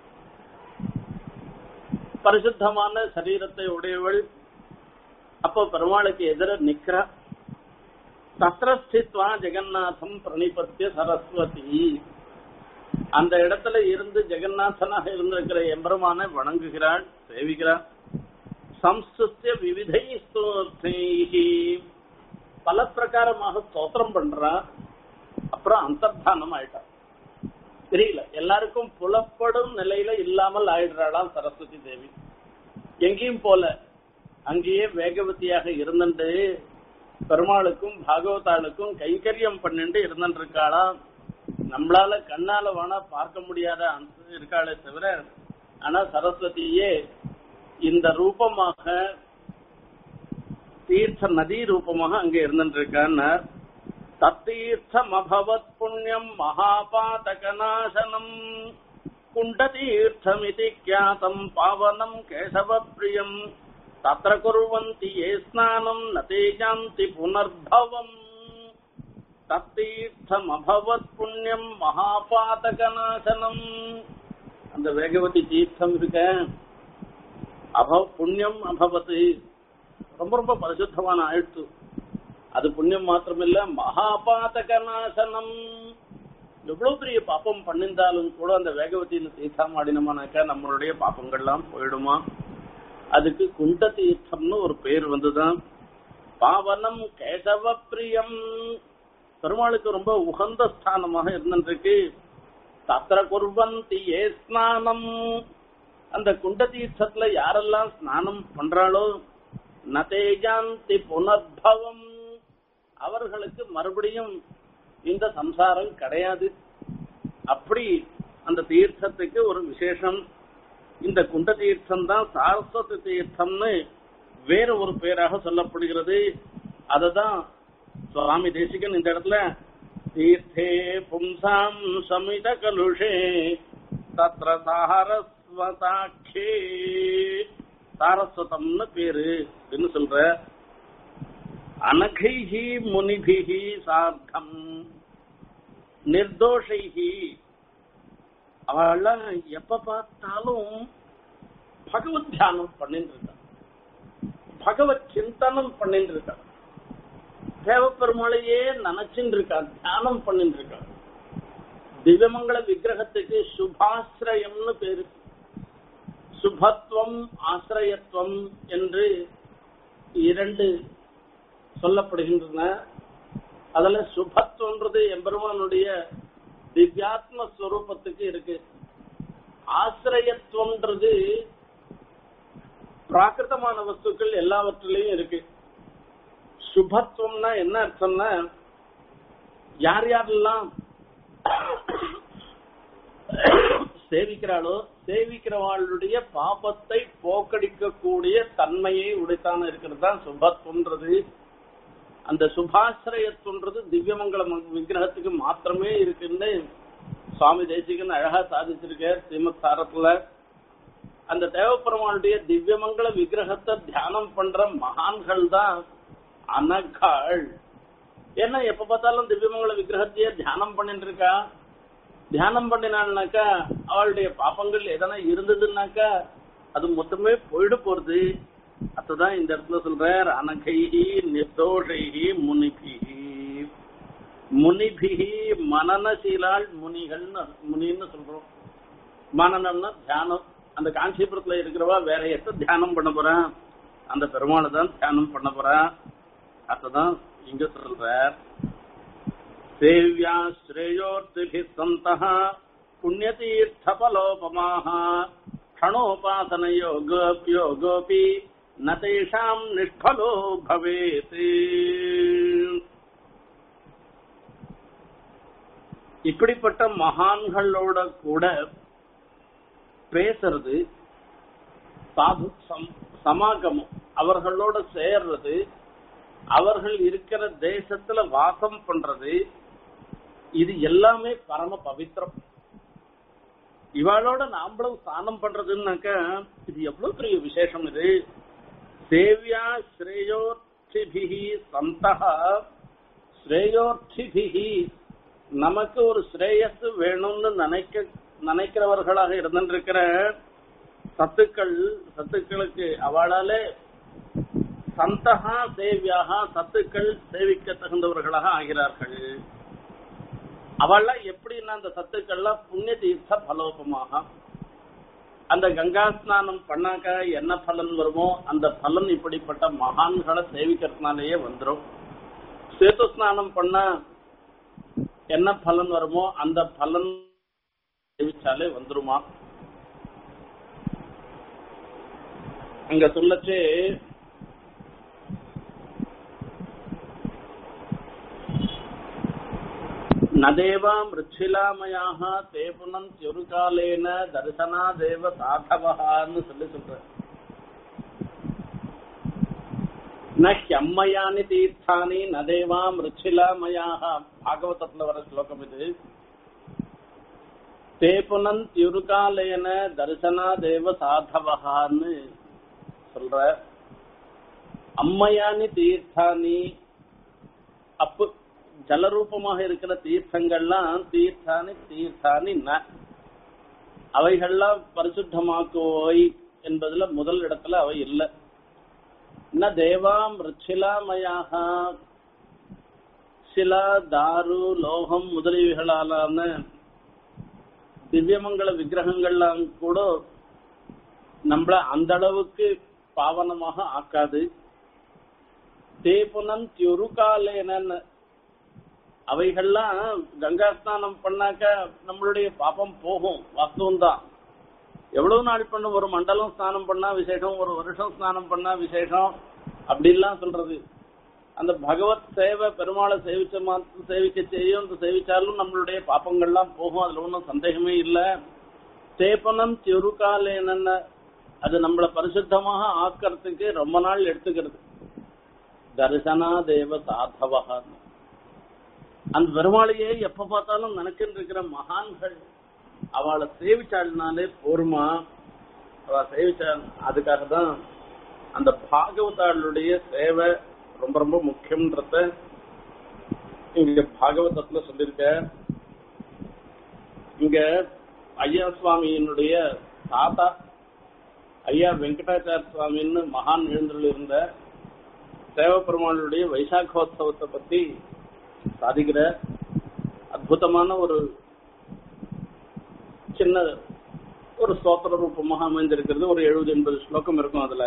பரிசுத்தமான சரீரத்தை உடையவள் அப்போ பெருமாளுக்கு எதிர நிக்கிறா தத்ரஸ்தித்வா ஜெகநாதம் பிரணிபத்திய சரஸ்வதி அந்த இடத்துல இருந்து ஜெகநாதனாக இருந்திருக்கிற எம்பெருமான வணங்குகிறாள் சேவிக்கிறாள் சம்ஸ்துத்திய விவிதை ஸ்தோத்ரைஹி பல பிரகாரமாக ஸ்தோத்திரம் பண்றா அப்புறம் அந்தர்தானம் ஆயிட்டா தெரியல எல்லாருக்கும் புலப்படும் நிலையில இல்லாமல் ஆயிடுறாளாம் சரஸ்வதி தேவி எங்கேயும் போல அங்கேயே வேகவதியாக இருந்துட்டு பெருமாளுக்கும் பாகவதாளுக்கும் கைங்கரியம் பண்ணிட்டு இருந்துட்டு இருக்காளாம் நம்மளால கண்ணால வேணா பார்க்க முடியாத அந்த இருக்காளே தவிர ஆனா சரஸ்வதியே இந்த ரூபமாக தீர்த்த நதி ரூபமாக அங்க இருந்துருக்கான்னு தத்தீர்த்தம் அபவத் புண்ணியம் மகாபாதகநாசனம் குண்டதீர்த்தமிதி கியாதம் பாவனம் கேசவ பிரியம் தத்திர குர்வந்தி ஏ ஸ்நானம் நதே ஜாந்தி புனர்பவம் தத்தீர்த்தம் அபவத் புண்ணியம் மகாபாதகநாசனம் அந்த வேகவதி தீர்த்தம் இருக்க அபவ புண்ணியம் அபவத்து ரொம்ப ரொம்ப பரிசுத்தமான ஆயிடுத்து அது புண்ணியம் மாத்திரமில்ல மகாபாதக நாசனம் எவ்வளவு பெரிய பாப்பம் பண்ணிருந்தாலும் கூட அந்த வேகவதியில தீர்த்தம் ஆடினோமானாக்கா நம்மளுடைய பாப்பங்கள்லாம் போயிடுமா அதுக்கு குண்ட தீர்த்தம்னு ஒரு பேர் வந்துதான் பாவனம் கேசவ பிரியம் பெருமாளுக்கு ரொம்ப உகந்த ஸ்தானமாக இருந்துருக்கு தத்திர குர்வந்தி ஏ ஸ்நானம் அந்த குண்ட தீர்த்தத்துல யாரெல்லாம் ஸ்நானம் பண்றாளோ நதேஜாந்தி புனர்பவம் அவர்களுக்கு மறுபடியும் இந்த சம்சாரம் கிடையாது அப்படி அந்த தீர்த்தத்துக்கு ஒரு விசேஷம் இந்த குண்ட தீர்த்தம் தான் சாரஸ்வதி தீர்த்தம்னு வேற ஒரு பேராக சொல்லப்படுகிறது அததான் சுவாமி தேசிகன் இந்த இடத்துல தீர்த்தே பும்சாம் சமித கலுஷே தத்ர சாரஸ்வதாட்சே சாரஸ்வதம்னு பேரு அப்படின்னு சொல்ற அனகைஹி முனிபிஹி சார்த்தம் நிர்தோஷைஹி அவெல்லாம் எப்ப பார்த்தாலும் பகவத் தியானம் பண்ணிட்டு இருக்கா பகவத் சிந்தனம் பண்ணிட்டு இருக்கா தேவப்பெருமாளையே நினைச்சுட்டு இருக்கா தியானம் பண்ணிட்டு இருக்கா திவ்யமங்கள விக்கிரகத்துக்கு சுபாசிரயம்னு பேரு சுபத்துவம் ஆசிரியத்துவம் என்று இரண்டு சொல்லப்படுகின்றன அதுல சுபத்துவன்றது எம்பெருமானுடைய திவ்யாத்ம ஸ்வரூபத்துக்கு இருக்கு ஆசிரியத்துவம்ன்றது பிராகிருதமான வஸ்துக்கள் எல்லாவற்றிலையும் இருக்கு சுபத்துவம்னா என்ன அர்த்தம்னா யார் யாரெல்லாம் சேவிக்கிறாளோ சேவிக்கிறவாளுடைய பாபத்தை போக்கடிக்கக்கூடிய தன்மையை உடைத்தான இருக்கிறது தான் சுபத்துவன்றது அந்த சுபாசிரயத்துன்றது திவ்யமங்கல விக்கிரகத்துக்கு மாத்திரமே இருக்குன்னு சுவாமி தேசிகன் அழகா சாதிச்சிருக்கார் ஸ்ரீமத் சாரத்துல அந்த தேவப்பெருமானுடைய திவ்யமங்கல விக்கிரகத்தை தியானம் பண்ற மகான்கள் தான் அனகாள் ஏன்னா எப்ப பார்த்தாலும் திவ்யமங்கல விக்கிரகத்தையே தியானம் பண்ணிட்டு இருக்கா தியானம் பண்ணினாள்னாக்கா அவளுடைய பாப்பங்கள் எதனா இருந்ததுன்னாக்கா அது மொத்தமே போயிட போறது அதுதான் இந்த இடத்துல சொல்றார் அனகைஹி நிர்தோஷைஹி முனிபிஹி முனிபிஹி மனநசீலாள் முனிகள்னு முனின்னு சொல்றோம் மனநம்னா தியானம் அந்த காஞ்சிபுரத்துல இருக்கிறவா வேற எத்த தியானம் பண்ண போறான் அந்த பெருமாளை தான் தியானம் பண்ண போறான் அதுதான் இங்க சொல்றார் சேவ்யா ஸ்ரேயோர்த்திபி சந்தः புண்ணியதீர்த்தபலோபமாः क्षणोपासनयोगोऽप्योगोऽपि न तेषाम् निष्फलो भवेत् இப்படிப்பட்ட மகான்களோட கூட பேசுறது சாது சம்- சமாகமம் அவர்களோட சேர்றது அவர்கள் இருக்கிற தேசத்துல வாசம் பண்றது இது எல்லாமே பரம பவித்திரம் இவாளோட நாமளும் ஸ்நானம் பண்றதுன்னாக்கா இது எவ்வளவு பெரிய விசேஷம் இது சேவியா ஸ்ரேயோர்த்திபிகி சந்தா ஸ்ரேயோர்த்திபிகி நமக்கு ஒரு ஸ்ரேயஸ் வேணும்னு நினைக்க நினைக்கிறவர்களாக இருந்திருக்கிற சத்துக்கள் சத்துக்களுக்கு அவளாலே சந்தகா சேவியாக சத்துக்கள் சேவிக்க தகுந்தவர்களாக ஆகிறார்கள் அவள்லாம் எப்படின்னா அந்த சத்துக்கள்லாம் புண்ணிய தீர்த்த பலோபமாக அந்த கங்கா ஸ்நானம் பண்ணாக்க என்ன பலன் வருமோ அந்த பலன் இப்படிப்பட்ட மகான்களை சேவிக்கிறதுனாலேயே வந்துரும் சேத்து ஸ்நானம் பண்ணா என்ன பலன் வருமோ அந்த பலன் சேவிச்சாலே வந்துருமா அங்க சொல்லச்சே நதேவா மிருச்சிலாமயாக தேபுனம் தியுருகாலேன தரிசனா தேவ சாதவகான்னு சொல்லி சொல்ற ந ஹியம்மயானி தீர்த்தானி ந தேவா மிருச்சிலா மயாக பாகவதத்துல வர ஸ்லோகம் இது தே புனந்தியுருகாலயன தரிசனா தேவ சாதவகான்னு சொல்ற அம்மையானி தீர்த்தானி அப்பு ஜலரூபமாக இருக்கிற தீர்த்தங்கள்லாம் தீர்த்தானி தீர்த்தானி ந அவைகள்லாம் பரிசுத்தமாக்குவோய் என்பதுல முதல் இடத்துல அவை இல்லை ந தேவாம் ரிச்சிலாமயாக சிலா தாரு லோகம் முதலியவைகளாலான திவ்யமங்கல விக்கிரகங்கள்லாம் கூட நம்மள அந்த அளவுக்கு பாவனமாக ஆக்காது தேபுனன் தியுருகாலேனன் அவைகள்லாம் கங்கா ஸ்நானம் பண்ணாக்க நம்மளுடைய பாப்பம் போகும் வாஸ்தவம் தான் எவ்வளவு நாள் பண்ண ஒரு மண்டலம் ஸ்நானம் பண்ணா விசேஷம் ஒரு வருஷம் ஸ்நானம் பண்ணா விசேஷம் அப்படிலாம் சொல்றது அந்த பகவத் சேவை பெருமாளை சேவிச்ச மாத்திரம் சேவிக்க செய்யும் இந்த சேவிச்சாலும் நம்மளுடைய பாப்பங்கள்லாம் போகும் அதுல ஒன்றும் சந்தேகமே இல்லை சேப்பனம் சிறுகாலேன அது நம்மளை பரிசுத்தமாக ஆக்கிறதுக்கு ரொம்ப நாள் எடுத்துக்கிறது தரிசனா தேவ சாதவகா அந்த பெருமாளையே எப்ப பார்த்தாலும் நினைக்கிட்டு இருக்கிற மகான்கள் அவளை சேவிச்சாள்னாலே போருமா அவ சேவிச்சா அதுக்காக தான் அந்த பாகவதாளுடைய சேவை ரொம்ப ரொம்ப முக்கியம்ன்றத இங்க பாகவதத்துல சொல்லியிருக்க இங்க ஐயா சுவாமியினுடைய தாத்தா ஐயா வெங்கடாச்சார சுவாமின்னு மகான் எழுந்தருள் இருந்த தேவப்பெருமாளுடைய வைசாகோத்சவத்தை பத்தி சாதிக்கிற அற்புதமான ஒரு சின்ன ஒரு ஸ்தோத்திர ரூபமாக அமைந்திருக்கிறது ஒரு எழுபது எண்பது ஸ்லோகம் இருக்கும் அதுல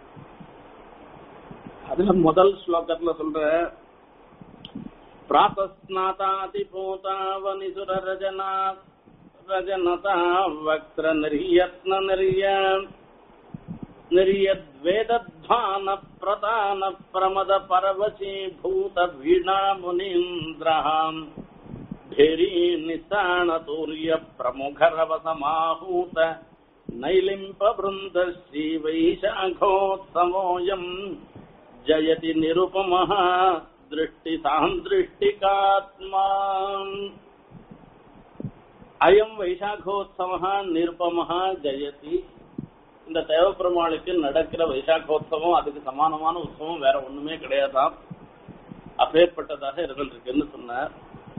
அதுல முதல் ஸ்லோகத்துல சொல்ற பிராத்தஸ்நாதாதி பூதாவனிசுர ரஜனா ரஜனதா வக்ர நிரியத்ன நிரிய निर्यद्वेदध्वान प्रदान प्रमद परवशी भूत वीणा मुनीन्द्रहाम् भेरी निशाण तूर्य प्रमुखरव समाहूत नैलिम्प वृन्द श्रीवैशाखोत्सवोऽयम् जयति निरुपमः दृष्टिसान्दृष्टिकात्मा अयम् वैशाखोत्सवः निरुपमः जयति இந்த தேவப்பெருமாளுக்கு நடக்கிற வைசாக்கோத்சவம் அதுக்கு சமானமான உற்சவம் வேற ஒண்ணுமே கிடையாதாம் அப்பேற்பட்டதாக இருந்திருக்குன்னு சொன்னார்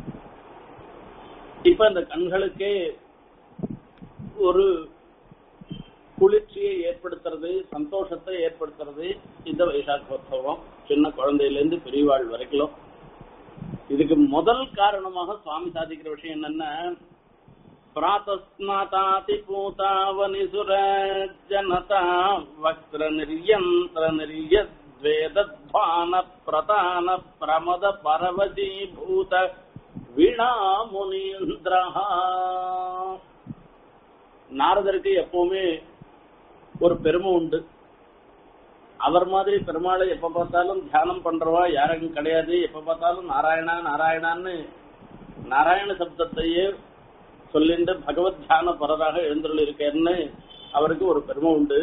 இப்ப இந்த கண்களுக்கே ஒரு குளிர்ச்சியை ஏற்படுத்துறது சந்தோஷத்தை ஏற்படுத்துறது இந்த வைசாக்கோத்சவம் சின்ன குழந்தையில இருந்து பெரியவாள் வரைக்கும் இதுக்கு முதல் காரணமாக சுவாமி சாதிக்கிற விஷயம் என்னன்னா प्रातस्नातातिपूतावनिसुरजनता वक्त्रनिर्यन्त्रनिर्यद्वेदध्वान प्रतान प्रमद परवशीभूत வீணாமுனீந்திரஹ நாரதருக்கு எப்பவுமே ஒரு பெருமை உண்டு அவர் மாதிரி பெருமாளை எப்ப பார்த்தாலும் தியானம் பண்றவா யாரும் கிடையாது எப்ப பார்த்தாலும் நாராயணா நாராயணான்னு நாராயண சப்தத்தையே சொல்லிட்டு பகவத் தியான பரராக எழுந்துள்ள இருக்கேன்னு அவருக்கு ஒரு பெருமை உண்டு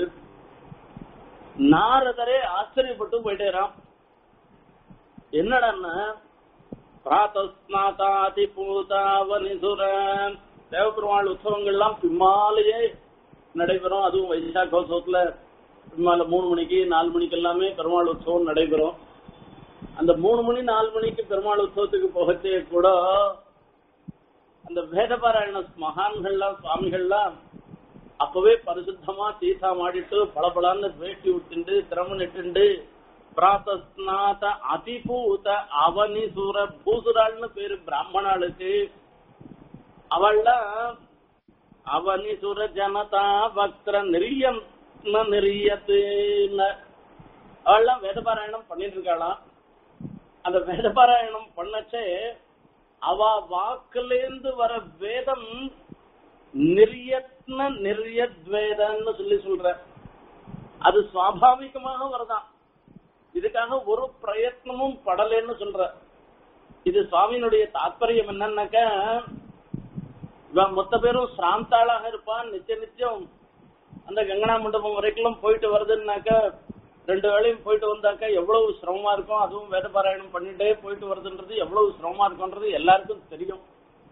நாரதரே ஆச்சரியப்பட்டு போயிட்டேராம் என்னடன்னா பிராத்தஸ்நாதாதி பூதாவனிசுர தேவபெருமாள் உற்சவங்கள்லாம் பின்னாலேயே நடைபெறும் அதுவும் வைசாகோத்சவத்துல பின்னால மூணு மணிக்கு நாலு மணிக்கு எல்லாமே பெருமாள் உற்சவம் நடைபெறும் அந்த மூணு மணி நாலு மணிக்கு பெருமாள் உற்சவத்துக்கு போகச்சே கூட அந்த வேதபாராயண மகான்கள்லாம் சுவாமிகள்லாம் அப்பவே பரிசுத்தமா தீசா மாடிட்டு பளபளன்னு வேட்டி விட்டுண்டு திறம நெட்டுண்டு பிராத்தஸ்நாத அதிபூத அவனிசூர பூசுராள்னு பேரு பிராமணாளுக்கு அவள்லாம் அவனிசுர ஜனதா பக்திர நெறியம் நெறியத்துன்னு அவள்லாம் வேதபாராயணம் பண்ணிட்டு இருக்காளாம் அந்த வேதபாராயணம் பண்ணச்சே அவ வாக்குலேந்து வர வேதம் நிரியத்ன நிரியத்வேதன்னு சொல்லி சொல்ற அது சுவாபாவிகமாக வரதான் இதுக்காக ஒரு பிரயத்னமும் படலைன்னு சொல்ற இது சுவாமியினுடைய தாற்பயம் என்னன்னாக்க இவன் மொத்த பேரும் சிராந்தாளாக இருப்பான் நித்திய நித்தியம் அந்த கங்கனா மண்டபம் வரைக்கும் போயிட்டு வருதுன்னாக்க ரெண்டு வேளையும் போயிட்டு வந்தாக்கா எவ்வளவு சிரமமா இருக்கும் அதுவும் வேத பாராயணம் பண்ணிட்டே போயிட்டு வருதுன்றது எவ்வளவு சிரமமா இருக்கும்ன்றது எல்லாருக்கும் தெரியும்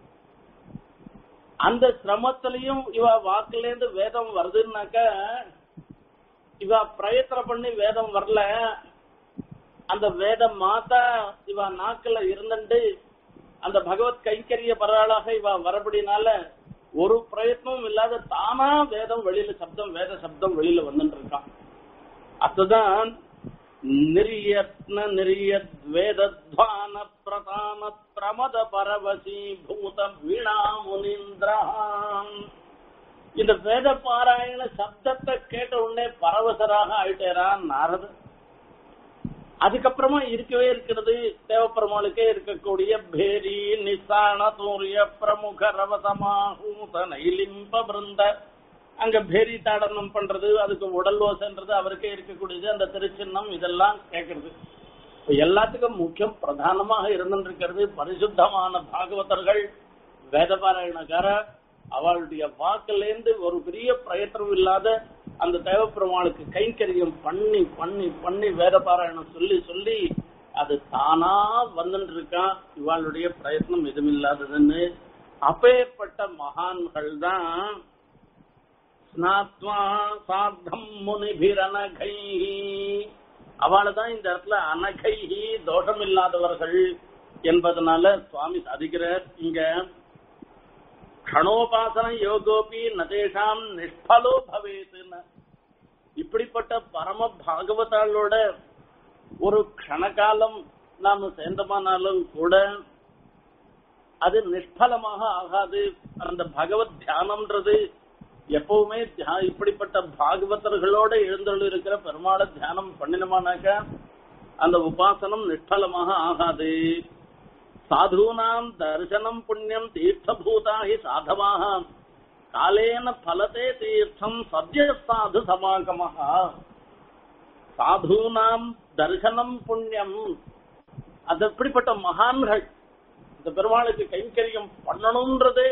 அந்த சிரமத்திலையும் இவ வாக்குல இருந்து வேதம் வருதுன்னாக்க இவ பிரயத்தனம் பண்ணி வேதம் வரல அந்த வேதம் மாத்தா இவ நாக்குல இருந்துட்டு அந்த பகவத் கைங்கரிய பரவாளாக இவ வரபடினால ஒரு பிரயத்னமும் இல்லாத தானா வேதம் வெளியில சப்தம் வேத சப்தம் வெளியில வந்துட்டு இருக்கான் அதுதான் நிரியத்ன நிரியத் வேதத்வான பிரதான பிரமத பரவசி பூத வீணா முனீந்திரான் இந்த வேத பாராயண சப்தத்தை கேட்ட உடனே பரவசராக ஆயிட்டேரான் நாரதர் அதுக்கப்புறமா இருக்கவே இருக்கிறது தேவப்பெருமாளுக்கே இருக்கக்கூடிய பேரி நிசான சூரிய பிரமுக ரவசமாஹூத நைலிம்ப பிருந்த அங்க பேரி தாடனம் பண்றது அதுக்கு உடல் ஓசைன்றது அவருக்கே இருக்கக்கூடியது அந்த திருச்சின்னம் இதெல்லாம் கேட்கறது இப்ப எல்லாத்துக்கும் முக்கியம் பிரதானமாக இருந்திருக்கிறது பரிசுத்தமான பாகவதர்கள் வேதபாராயணக்கார அவளுடைய வாக்கிலேருந்து ஒரு பெரிய பிரயத்தனம் இல்லாத அந்த தேவப்பெருமாளுக்கு கைங்கரியம் பண்ணி பண்ணி பண்ணி வேதபாராயணம் சொல்லி சொல்லி அது தானா வந்துட்டு இருக்கான் இவாளுடைய பிரயத்னம் எதுவும் இல்லாததுன்னு அப்பேற்பட்ட மகான்கள் தான் ஸ்நாத்வா சார்த்தம் முனிபிரனகை அவளை தான் இந்த இடத்துல அனகைஹி தோஷம் இல்லாதவர்கள் என்பதனால சுவாமி சாதிக்கிறார் இங்க கணோபாசன யோகோபி நதேஷாம் நிஷ்பலோ பவேத்துன்னு இப்படிப்பட்ட பரம பாகவதாளோட ஒரு கணகாலம் நாம சேர்ந்தமானாலும் கூட அது நிஷ்பலமாக ஆகாது அந்த பகவத் தியானம்ன்றது எப்பவுமே தியா- இப்படிப்பட்ட பாகவதர்களோட எழுந்தருள் இருக்கிற பெருமாளை தியானம் பண்ணினோமானாக்க அந்த உபாசனம் நிஷ்பலமாக ஆகாது சாதுனாம் தரிசனம் புண்ணியம் தீர்த்தபூதா ஹி சாதவாக காலேன பலதே தீர்த்தம் சத்ய சாது சமாகமः சாதுனாம் தரிசனம் புண்ணியம் அது எப்படிப்பட்ட மகான்கள் இந்த பெருமாளுக்கு கைங்கரியம் பண்ணணும்ன்றதே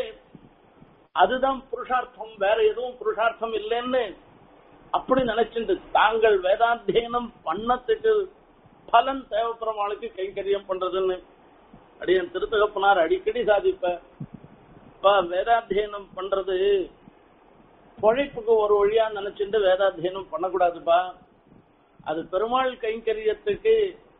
அதுதான் புருஷார்த்தம் வேற எதுவும் புருஷார்த்தம் இல்லைன்னு அப்படி நினைச்சிட்டு தாங்கள் வேதாத்தியனம் பண்ணத்துக்கு பலன் தேவப்பெருமாளுக்கு கைங்கரியம் பண்றதுன்னு அடியன் திருத்தகப்பனார் அடிக்கடி சாதிப்ப இப்ப வேதாத்தியனம் பண்றது பொழைப்புக்கு ஒரு வழியா நினைச்சிட்டு வேதாத்தியனம் பண்ணக்கூடாதுப்பா அது பெருமாள் கைங்கரியத்துக்கு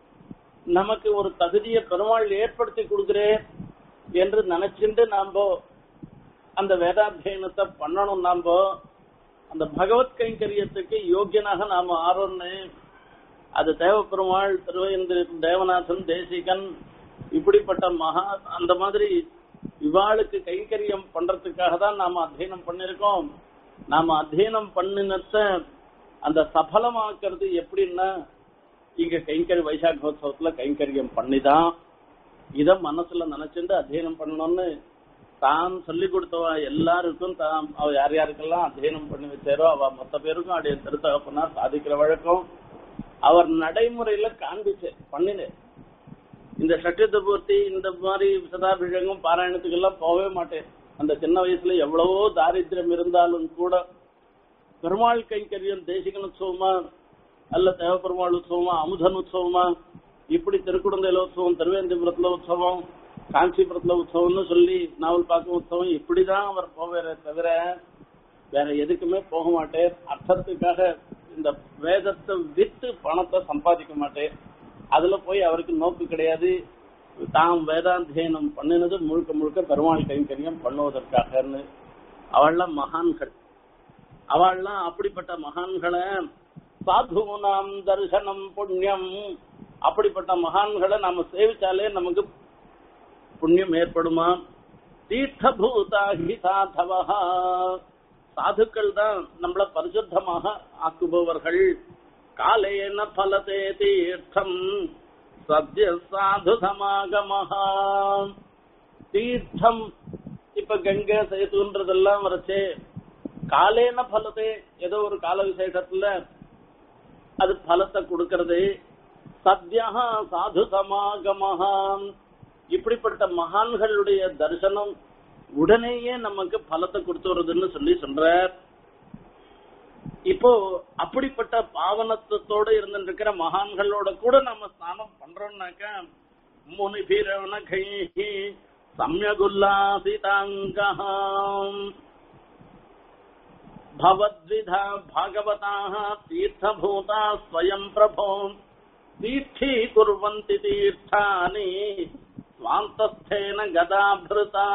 நமக்கு ஒரு தகுதியை பெருமாள் ஏற்படுத்தி கொடுக்கிறேன் என்று நினைச்சிட்டு நாம அந்த வேதாத்தியனத்தை பண்ணணும் நாம அந்த பகவத் கைங்கரியத்துக்கு யோக்கியனாக நாம ஆறோம்னு அது தேவப்பெருமாள் திருவேந்திர தேவநாதன் தேசிகன் இப்படிப்பட்ட மகா அந்த மாதிரி இவாளுக்கு கைங்கரியம் பண்றதுக்காக தான் நாம அத்தியனம் பண்ணிருக்கோம் நாம அத்தியனம் பண்ணினத்த அந்த சபலமாக்குறது எப்படின்னா இங்க கைங்கரி வைசாகோத்சவத்துல கைங்கரியம் பண்ணிதான் இத மனசுல நினைச்சுட்டு அத்தியனம் பண்ணணும்னு தான் சொல்லி கொடுத்தவ எல்லாருக்கும் தான் அவ யார் யாருக்கெல்லாம் அத்தியனம் பண்ணி வச்சாரோ அவ மொத்த பேருக்கும் அடைய திருத்தகப்பனா சாதிக்கிற வழக்கம் அவர் நடைமுறையில காண்பிச்சு பண்ணினேன் இந்த சட்டத்தை பூர்த்தி இந்த மாதிரி சதாபிஷேகம் பாராயணத்துக்கு எல்லாம் போகவே மாட்டேன் அந்த சின்ன வயசுல எவ்வளவோ தாரித்திரம் இருந்தாலும் கூட பெருமாள் கைங்கரியம் தேசிகன் உற்சவமா அல்ல தேவப்பெருமாள் உற்சவமா அமுதன் உற்சவமா இப்படி திருக்குடந்தையில உற்சவம் திருவேந்திபுரத்துல உற்சவம் காஞ்சிபுரத்துல உற்சவம்னு சொல்லி நாவல் பார்க்கும் உற்சவம் இப்படிதான் அவர் போவாரே தவிர வேற எதுக்குமே போக மாட்டேன் அர்த்தத்துக்காக இந்த வேதத்தை வித்து பணத்தை சம்பாதிக்க மாட்டேன் அதுல போய் அவருக்கு நோக்கு கிடையாது தாம் வேதாத்தியனம் பண்ணினது முழுக்க முழுக்க பெருமாள் கைங்கரியம் பண்ணுவதற்காகன்னு அவள்லாம் மகான்கள் அவள்லாம் அப்படிப்பட்ட மகான்களை சாதுனாம் தரிசனம் புண்ணியம் அப்படிப்பட்ட மகான்களை நாம சேவிச்சாலே நமக்கு புண்ணியம் ஏற்படுமா தீர்த்தபூதாகி சாதவா சாதுக்கள் தான் நம்மள பரிசுத்தமாக ஆக்குபவர்கள் காலேன பலதே தீர்த்தம் சத்ய சாது சமாகமஹா தீர்த்தம் இப்ப கங்கை சேதுன்றதெல்லாம் வரைச்சே காலேன பலதே ஏதோ ஒரு கால விசேஷத்துல அது பலத்தை கொடுக்கறது சத்யா சாது சமாகமஹா இப்படிப்பட்ட மகான்களுடைய தரிசனம் உடனேயே நமக்கு பலத்தை கொடுத்து வருதுன்னு சொல்லி சொல்றார் இப்போ அப்படிப்பட்ட பாவனத்தோட இருந்துட்டு இருக்கிற மகான்களோட கூட நம்ம ஸ்நானம் பண்றோம்னாக்கா முனிபிரவனகை சமயகுல்லாசிதாங்கம் भवद्विधा भागवताः तीर्थभूता स्वयम् प्रभो तीर्थीकुर्वन्ति तीर्थानि स्वान्तस्थेन गदाभृता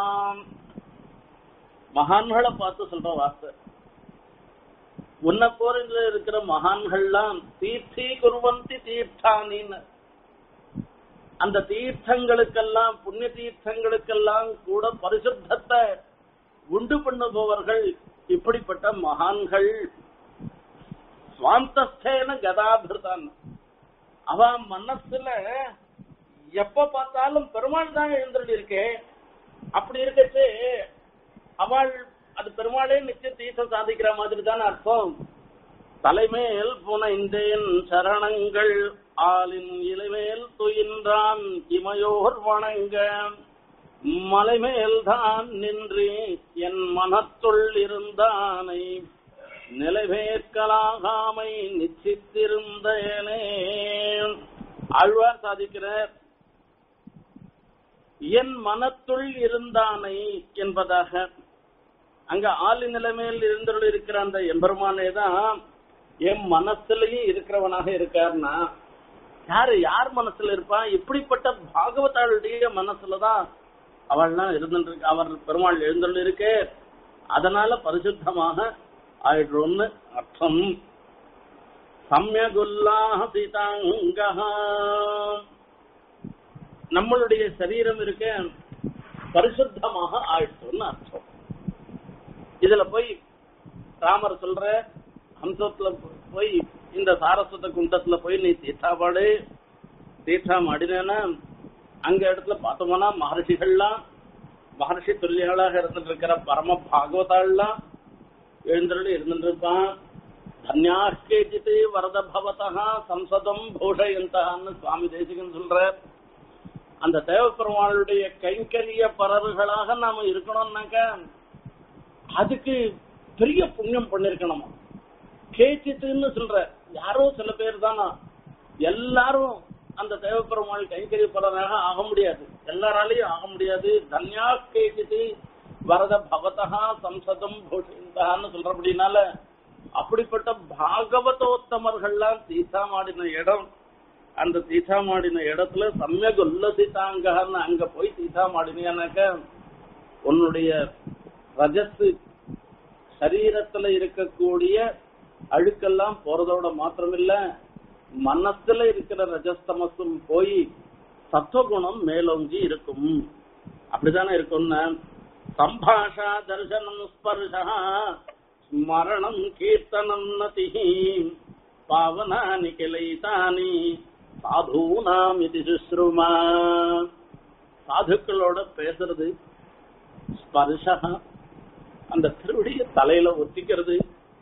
மகான்களை பார்த்து சொல்ற வார்த்தை உன்னை போரில் இருக்கிற மகான்கள்லாம் தீர்த்தி குருவந்தி தீர்த்தானின்னு அந்த தீர்த்தங்களுக்கெல்லாம் புண்ணிய தீர்த்தங்களுக்கெல்லாம் கூட பரிசுத்தத்தை உண்டு பண்ணுபவர்கள் இப்படிப்பட்ட மகான்கள் சுவாந்தஸ்தேன கதாபிருதான் அவ மனசுல எப்ப பார்த்தாலும் பெருமாள் தான் எழுந்துட்டு இருக்கே அப்படி இருக்கச்சு அவள் அது பெருமாளே நிச்சய தீர்த்தம் சாதிக்கிற மாதிரி தான் அர்த்தம் தலைமேல் புனைந்தேன் சரணங்கள் ஆளின் இலைமேல் துயின்றான் இமையோர் வணங்க மலைமேல்தான் நின்று என் மனத்துள் இருந்தானை நிலைவேற்கலாகாமை நிச்சித்திருந்தேனே ஆழ்வார் சாதிக்கிறார் என் மனத்துள் இருந்தானை என்பதாக அங்க ஆளி நிலைமையில் இருந்துள்ள இருக்கிற அந்த எம்பெருமானே தான் என் மனசுலயும் இருக்கிறவனாக இருக்காருன்னா யாரு யார் மனசுல இருப்பா இப்படிப்பட்ட பாகவதாளுடைய மனசுலதான் அவள்லாம் இருந்துட்டு அவர் பெருமாள் எழுந்துள்ள இருக்கு அதனால பரிசுத்தமாக ஆயிடுறோம்னு அர்த்தம் சமயகுல்லாசிதாங்க நம்மளுடைய சரீரம் இருக்க பரிசுத்தமாக ஆயிடுச்சோம்னு அர்த்தம் இதுல போய் ராமர் சொல்ற ஹம்சத்துல போய் இந்த சாரஸ்வத குண்டத்துல போய் நீ தீர்த்தாபாடு தீர்த்தம் ஆடினேன்னா அங்க இடத்துல பார்த்தோம்னா மகர்ஷிகள்லாம் மகர்ஷி துல்லியங்களாக இருந்துட்டு இருக்கிற பரம பாகவதாள்லாம் எழுந்துட்டு இருந்துட்டு இருப்பான் தன்யாஸ்கேஜித்து வரத பவதா சம்சதம் பூஷயந்தான்னு சுவாமி தேசிகன் சொல்ற அந்த தேவப்பெருமாளுடைய கைங்கரிய பரர்களாக நாம இருக்கணும்னாக்க அதுக்கு பெரிய புண்ணியம் பண்ணிருக்கணுமா கேச்சித்துன்னு சொல்ற யாரோ சில பேர் தானா எல்லாரும் அந்த தேவப்பெருமாள் கைங்கரிய பலனாக ஆக முடியாது எல்லாராலையும் ஆக முடியாது தன்யா கேச்சித்து வரத பவதா சம்சதம் பூஷிந்தான்னு சொல்றபடினால அப்படிப்பட்ட பாகவதோத்தமர்கள்லாம் தீசாமாடின இடம் அந்த தீசாமாடின இடத்துல சமயக் உல்லசிதாங்கன்னு அங்க போய் தீசாமாடினாக்க உன்னுடைய ரஜஸ் சரீரத்துல இருக்கக்கூடிய அழுக்கெல்லாம் போறதோட மாத்திரமில்ல மனசுல இருக்கிற ரஜஸ்தமசும் போய் சத்துவகுணம் மேலோங்கி இருக்கும் அப்படித்தானே இருக்கும்னு சம்பாஷா தர்சனம் ஸ்பர்ஷா ஸ்மரணம் கீர்த்தனம் நதி பாவனானி கிளைத்தானி சாதுனாம் இது சுஸ்ருமா சாதுக்களோட பேசுறது ஸ்பர்ஷா அந்த திருவடிய தலையில ஒத்திக்கிறது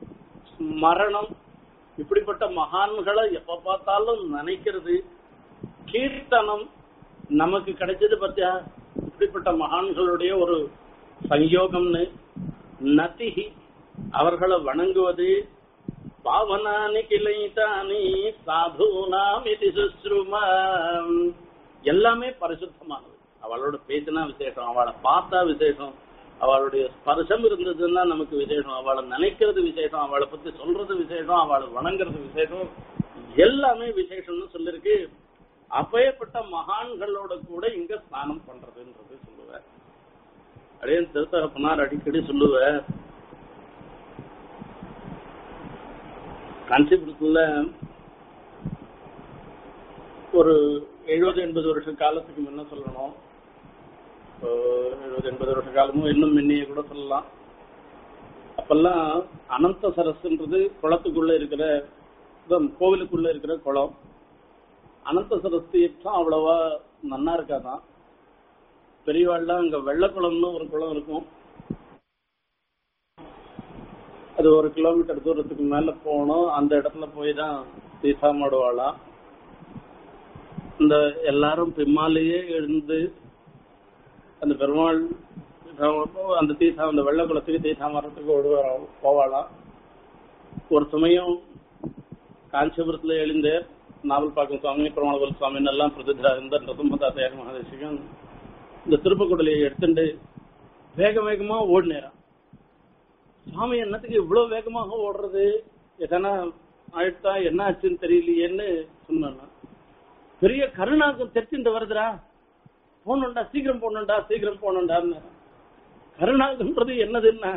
மரணம் இப்படிப்பட்ட மகான்களை எப்ப பார்த்தாலும் நினைக்கிறது கீர்த்தனம் நமக்கு கிடைச்சது பத்தியா இப்படிப்பட்ட மகான்களுடைய ஒரு சங்கயோகம்னு நதிகி அவர்களை வணங்குவது பாவனானி கிளைத்தானி சாதுனாம் இது சுஸ்ருமா எல்லாமே பரிசுத்தமானது அவளோட பேசினா விசேஷம் அவளை பார்த்தா விசேஷம் அவளுடைய ஸ்பர்சம் இருந்ததுன்னா நமக்கு விசேஷம் அவளை நினைக்கிறது விசேஷம் அவளை பத்தி சொல்றது விசேஷம் அவளை வணங்குறது விசேஷம் எல்லாமே விசேஷம்னு சொல்லிருக்கு அப்பேற்பட்ட மகான்களோட கூட இங்க ஸ்நானம் பண்றதுன்றது சொல்லுவேன் அப்படியே திருத்தரப்பனார் அடிக்கடி சொல்லுவேன் காஞ்சிபுரத்துல ஒரு எழுபது எண்பது வருஷ காலத்துக்கு முன்ன சொல்லணும் எழுபது எண்பது வருஷ காலமும் இன்னும் முன்னையே கூட சொல்லலாம் அப்பெல்லாம் அனந்த சரஸ்ன்றது குளத்துக்குள்ள இருக்கிற கோவிலுக்குள்ள இருக்கிற குளம் அனந்த சரஸ் தீர்த்தம் அவ்வளவா நன்னா இருக்காதான் பெரியவாள்லாம் அங்க வெள்ளக்குளம்னு ஒரு குளம் இருக்கும் அது ஒரு கிலோமீட்டர் தூரத்துக்கு மேல போகணும் அந்த இடத்துல போய் தான் தீசாமாடுவாளாம் இந்த எல்லாரும் பின்னாலேயே எழுந்து அந்த பெருமாள் அந்த தீசா அந்த வெள்ளக்குளத்துக்கு தீசா மரத்துக்கு போவாளாம் ஒரு சமயம் காஞ்சிபுரத்துல எழுந்தார் நாவல்பாக்கம் சுவாமி பிரமாணபல் சுவாமி எல்லாம் பிரசித்தா இருந்த நரசிம்மதாத்தையார் மகாதேசிகன் இந்த திருப்பக்குடலையை எடுத்துட்டு வேக வேகமா ஓடினேரான் சுவாமி என்னத்துக்கு இவ்வளவு வேகமாக ஓடுறது எதனா ஆயிட்டா என்ன ஆச்சுன்னு தெரியலையேன்னு சொன்னான் பெரிய கருணாக்கம் தெரிச்சுட்டு வருதுடா போகணும்டா சீக்கிரம் போகணும்டா சீக்கிரம் போகணும்டான்னு கருணாகன்றது என்னதுன்னா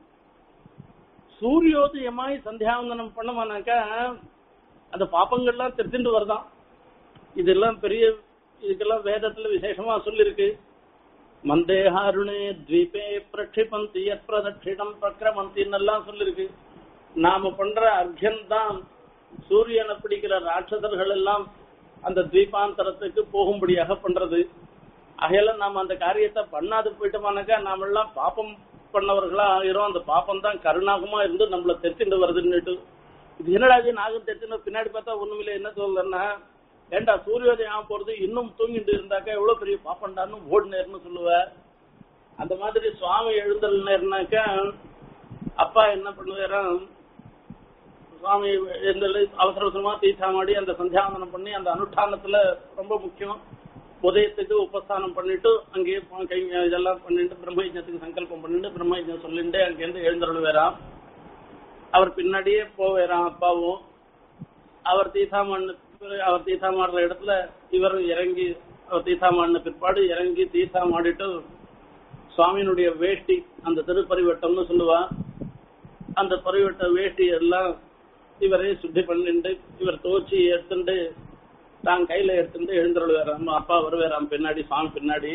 சூரியோதயமாய் சந்தியாவந்தனம் பண்ணமானாக்கா அந்த பாப்பங்கள்லாம் தெரிஞ்சுட்டு வருதான் இதெல்லாம் பெரிய இதுக்கெல்லாம் வேதத்துல விசேஷமா சொல்லிருக்கு மந்தேஹாருணே த்வீபே பிரக்ஷிபந்தி யத் பிரதட்சிணம் பிரக்கிரமந்தின்னு எல்லாம் சொல்லிருக்கு நாம பண்ற அர்க்கியம் தான் சூரியனை பிடிக்கிற ராட்சசர்கள் எல்லாம் அந்த தீபாந்தரத்துக்கு போகும்படியாக பண்றது அகையில நாம அந்த காரியத்தை பண்ணாது போயிட்டோமானாக்கா நாம எல்லாம் பாப்பம் பண்ணவர்களா ஆகிறோம் அந்த பாப்பம் தான் கருணாகமா இருந்து நம்மள தெரிச்சுட்டு வருதுன்னுட்டு இது என்னடா இது நாகம் தெரிச்சுன்னு பின்னாடி பார்த்தா ஒண்ணுமில்ல என்ன சொல்றேன்னா ஏண்டா சூரியோதயம் ஆக போறது இன்னும் தூங்கிட்டு இருந்தாக்கா எவ்வளவு பெரிய பாப்பண்டான்னு ஓடுனேர்னு சொல்லுவ அந்த மாதிரி சுவாமி எழுந்தல்னேர்னாக்கா அப்பா என்ன பண்ணுவாராம் சுவாமி எழுந்தல் அவசர அவசரமா தீசாமாடி அந்த சந்தியாவந்தனம் பண்ணி அந்த அனுஷ்டானத்துல ரொம்ப முக்கியம் உதயத்துக்கு உபஸ்தானம் பண்ணிட்டு அங்கேயே போ- கை இதெல்லாம் பண்ணிட்டு பிரம்மயஜத்துக்கு சங்கல்பம் பண்ணிட்டு பிரம்மயஜம் சொல்லிட்டு அங்கேருந்து எழுந்தருள்வேராம் அவர் பின்னாடியே போவேராம் அப்பாவும் அவர் தீசாமண்ணு அவர் தீசாமாடுற இடத்துல இவரும் இறங்கி அவர் தீசாமாடின பிற்பாடு இறங்கி தீசாமாடிட்டு சுவாமியினுடைய வேஷ்டி அந்த திருப்பரிவட்டம்னு சொல்லுவா அந்த பரிவட்ட வேஷ்டி எல்லாம் இவரே சுத்தி பண்ணிட்டு இவர் துவச்சி எடுத்துட்டு தான் கையில எடுத்துட்டு எழுந்துருவாராம் அப்பா வருவாராம் பின்னாடி சுவாமி பின்னாடி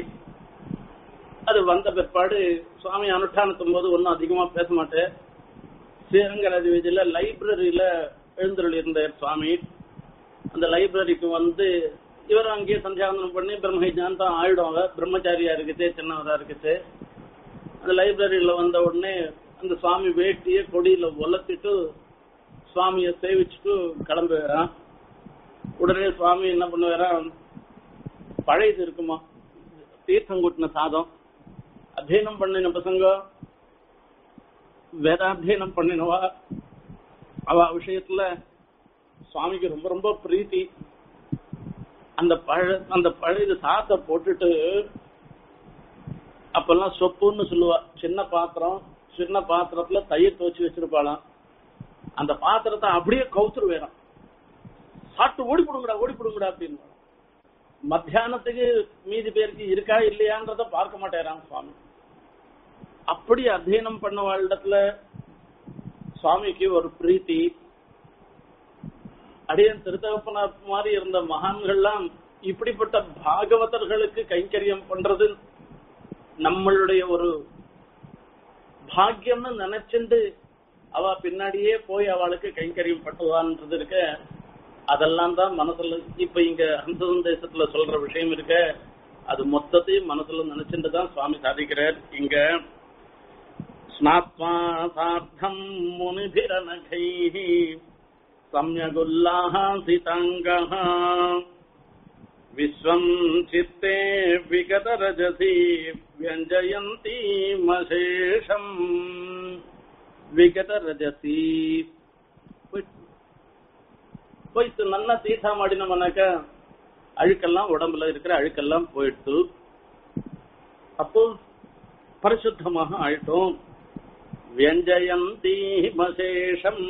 அது வந்த பிற்பாடு சுவாமி அனுஷ்டானத்தும் போது ஒன்றும் அதிகமா பேச மாட்டேன் ஸ்ரீரங்கராஜ வீதியில லைப்ரரியில எழுந்தருள் இருந்தார் சுவாமி அந்த லைப்ரரிக்கு வந்து இவர் அங்கேயே சந்தியாவந்தனம் பண்ணி பிரம்மஹிஜான் தான் ஆயிடுவாங்க பிரம்மச்சாரியா இருக்குது சின்னவரா இருக்குது அந்த லைப்ரரியில வந்த உடனே அந்த சுவாமி வேட்டிய கொடியில உலர்த்திட்டு சுவாமிய சேவிச்சுட்டு கிளம்புறான் உடனே சுவாமி என்ன பண்ணுவாராம் பழையது இருக்குமா தீர்த்தம் கூட்டின சாதம் அத்தியனம் பண்ணின பசங்க வேதாத்தியனம் பண்ணினவா அவ விஷயத்துல சுவாமிக்கு ரொம்ப ரொம்ப பிரீத்தி அந்த பழ அந்த பழைய சாத்தை போட்டுட்டு அப்பெல்லாம் சொப்புன்னு சொல்லுவா சின்ன பாத்திரம் சின்ன பாத்திரத்துல தயிர் துவச்சு வச்சிருப்பாளாம் அந்த பாத்திரத்தை அப்படியே கவுத்துரு வேறாம் சாப்பிட்டு ஓடி போடுங்கடா ஓடி போடுங்கடா அப்படின்னு மத்தியானத்துக்கு மீதி பேருக்கு இருக்கா இல்லையான்றத பார்க்க மாட்டேறான் சுவாமி அப்படி அத்தியனம் பண்ண இடத்துல சுவாமிக்கு ஒரு பிரீத்தி அடியன் திருத்தகப்பனார் மாதிரி இருந்த மகான்கள்லாம் இப்படிப்பட்ட பாகவதர்களுக்கு கைங்கரியம் பண்றது நம்மளுடைய ஒரு பாக்கியம்னு நினைச்சுண்டு அவ பின்னாடியே போய் அவளுக்கு கைங்கரியம் பண்ணுவான்றது இருக்க அதெல்லாம் தான் மனசுல இப்ப இங்க ஹம்சதன் தேசத்துல சொல்ற விஷயம் இருக்க அது மொத்தத்தையும் மனசுல நினைச்சுட்டு தான் சுவாமி சாதிக்கிறார் இங்க ஸ்நாத்வா சார்த்தம் முனிபிரனகைः सम्यगुल्लासिताङ्गः विश्वम् चित्ते विगतरजसी व्यञ्जयन्तीमशेषम् விகதரஜசி போயிட்டு நல்லா தீசா மாடினோம்னாக்க அழுக்கெல்லாம் உடம்புல இருக்கிற அழுக்கெல்லாம் போயிடுத்து அப்போ பரிசுத்தமாக ஆயிட்டோம் வியஞ்சயந்தி மசேஷம்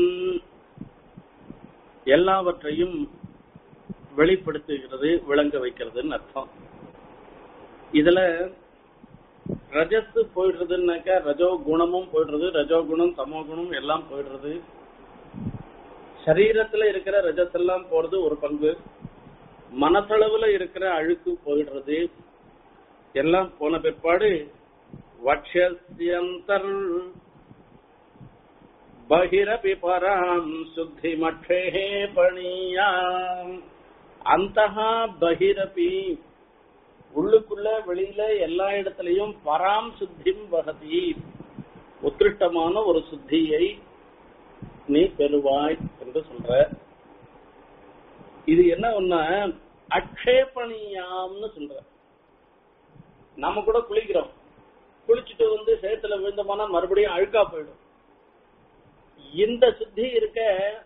எல்லாவற்றையும் வெளிப்படுத்துகிறது விளங்க வைக்கிறதுன்னு அர்த்தம் இதுல ரஜஸ் போயிடுறதுன்னாக்கா ரஜோ குணமும் போயிடுறது ரஜோ குணம் தமோ குணம் எல்லாம் போயிடுறது சரீரத்துல இருக்கிற ரஜஸ் எல்லாம் போறது ஒரு பங்கு மனசளவுல இருக்கிற அழுக்கு போயிடுறது எல்லாம் போன பிற்பாடு வக்ஷஸ்யந்தர் பகிரபி பராம் சுத்திமட்சே பணியாம் அந்தஹா பகிரபி உள்ளுக்குள்ள வெளியில எல்லா இடத்துலயும் பராம் சுத்திம் வகதி உத்கிருஷ்டமான ஒரு சுத்தியை நீ பெறுவாய் என்று சொல்ற இது என்ன ஒண்ணா அக்ஷேபணியாம்னு சொல்ற நம்ம கூட குளிக்கிறோம் குளிச்சுட்டு வந்து சேத்துல விழுந்தோம்னா மறுபடியும் அழுக்கா போயிடும் இந்த சுத்தி இருக்க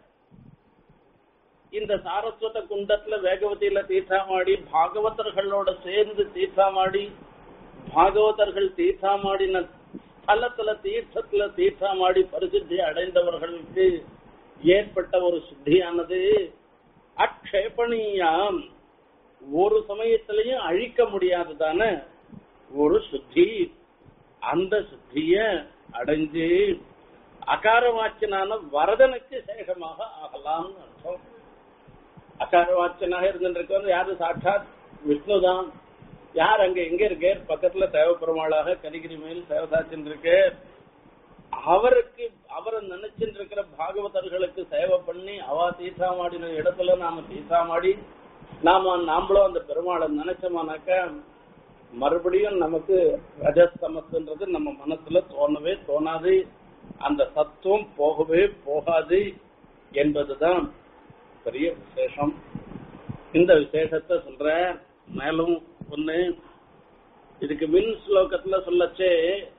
இந்த சாரஸ்வத குண்டத்துல வேகவதியில தீர்த்தாமாடி பாகவதர்களோட சேர்ந்து தீர்த்தாமாடி பாகவதர்கள் தீர்த்தாமாடின ஸ்தலத்துல தீர்த்தத்துல தீர்த்தாமாடி பரிசுத்தி அடைந்தவர்களுக்கு ஏற்பட்ட ஒரு சுத்தியானது அக்ஷேபணியாம் ஒரு சமயத்திலையும் அழிக்க முடியாததான ஒரு சுத்தி அந்த சுத்திய அடைஞ்சு அகாரவாச்சனான வரதனுக்கு சேகமாக ஆகலாம்னு அர்த்தம் அகாரவாச்சனாக இருந்துருக்கவர் யாரு சாட்சாத் விஷ்ணுதான் யார் அங்க எங்க இருக்கார் பக்கத்துல தேவப்பெருமாளாக கரிகிரி மேல் சேவசாச்சின் இருக்கு அவருக்கு அவரை நினைச்சுட்டு இருக்கிற பாகவதர்களுக்கு சேவை பண்ணி அவ தீசாமாடின இடத்துல நாம தீசாமாடி நாம நாமளும் அந்த பெருமாளை நினைச்சோமானாக்க மறுபடியும் நமக்கு ரஜஸ்தமஸ்ன்றது நம்ம மனசுல தோணவே தோணாது அந்த சத்துவம் போகவே போகாது என்பதுதான் பெரிய விசேஷம் இந்த விசேஷத்தை சொல்ற மேலும் ஒண்ணு இதுக்கு மின் ஸ்லோகத்துல சொல்லச்சே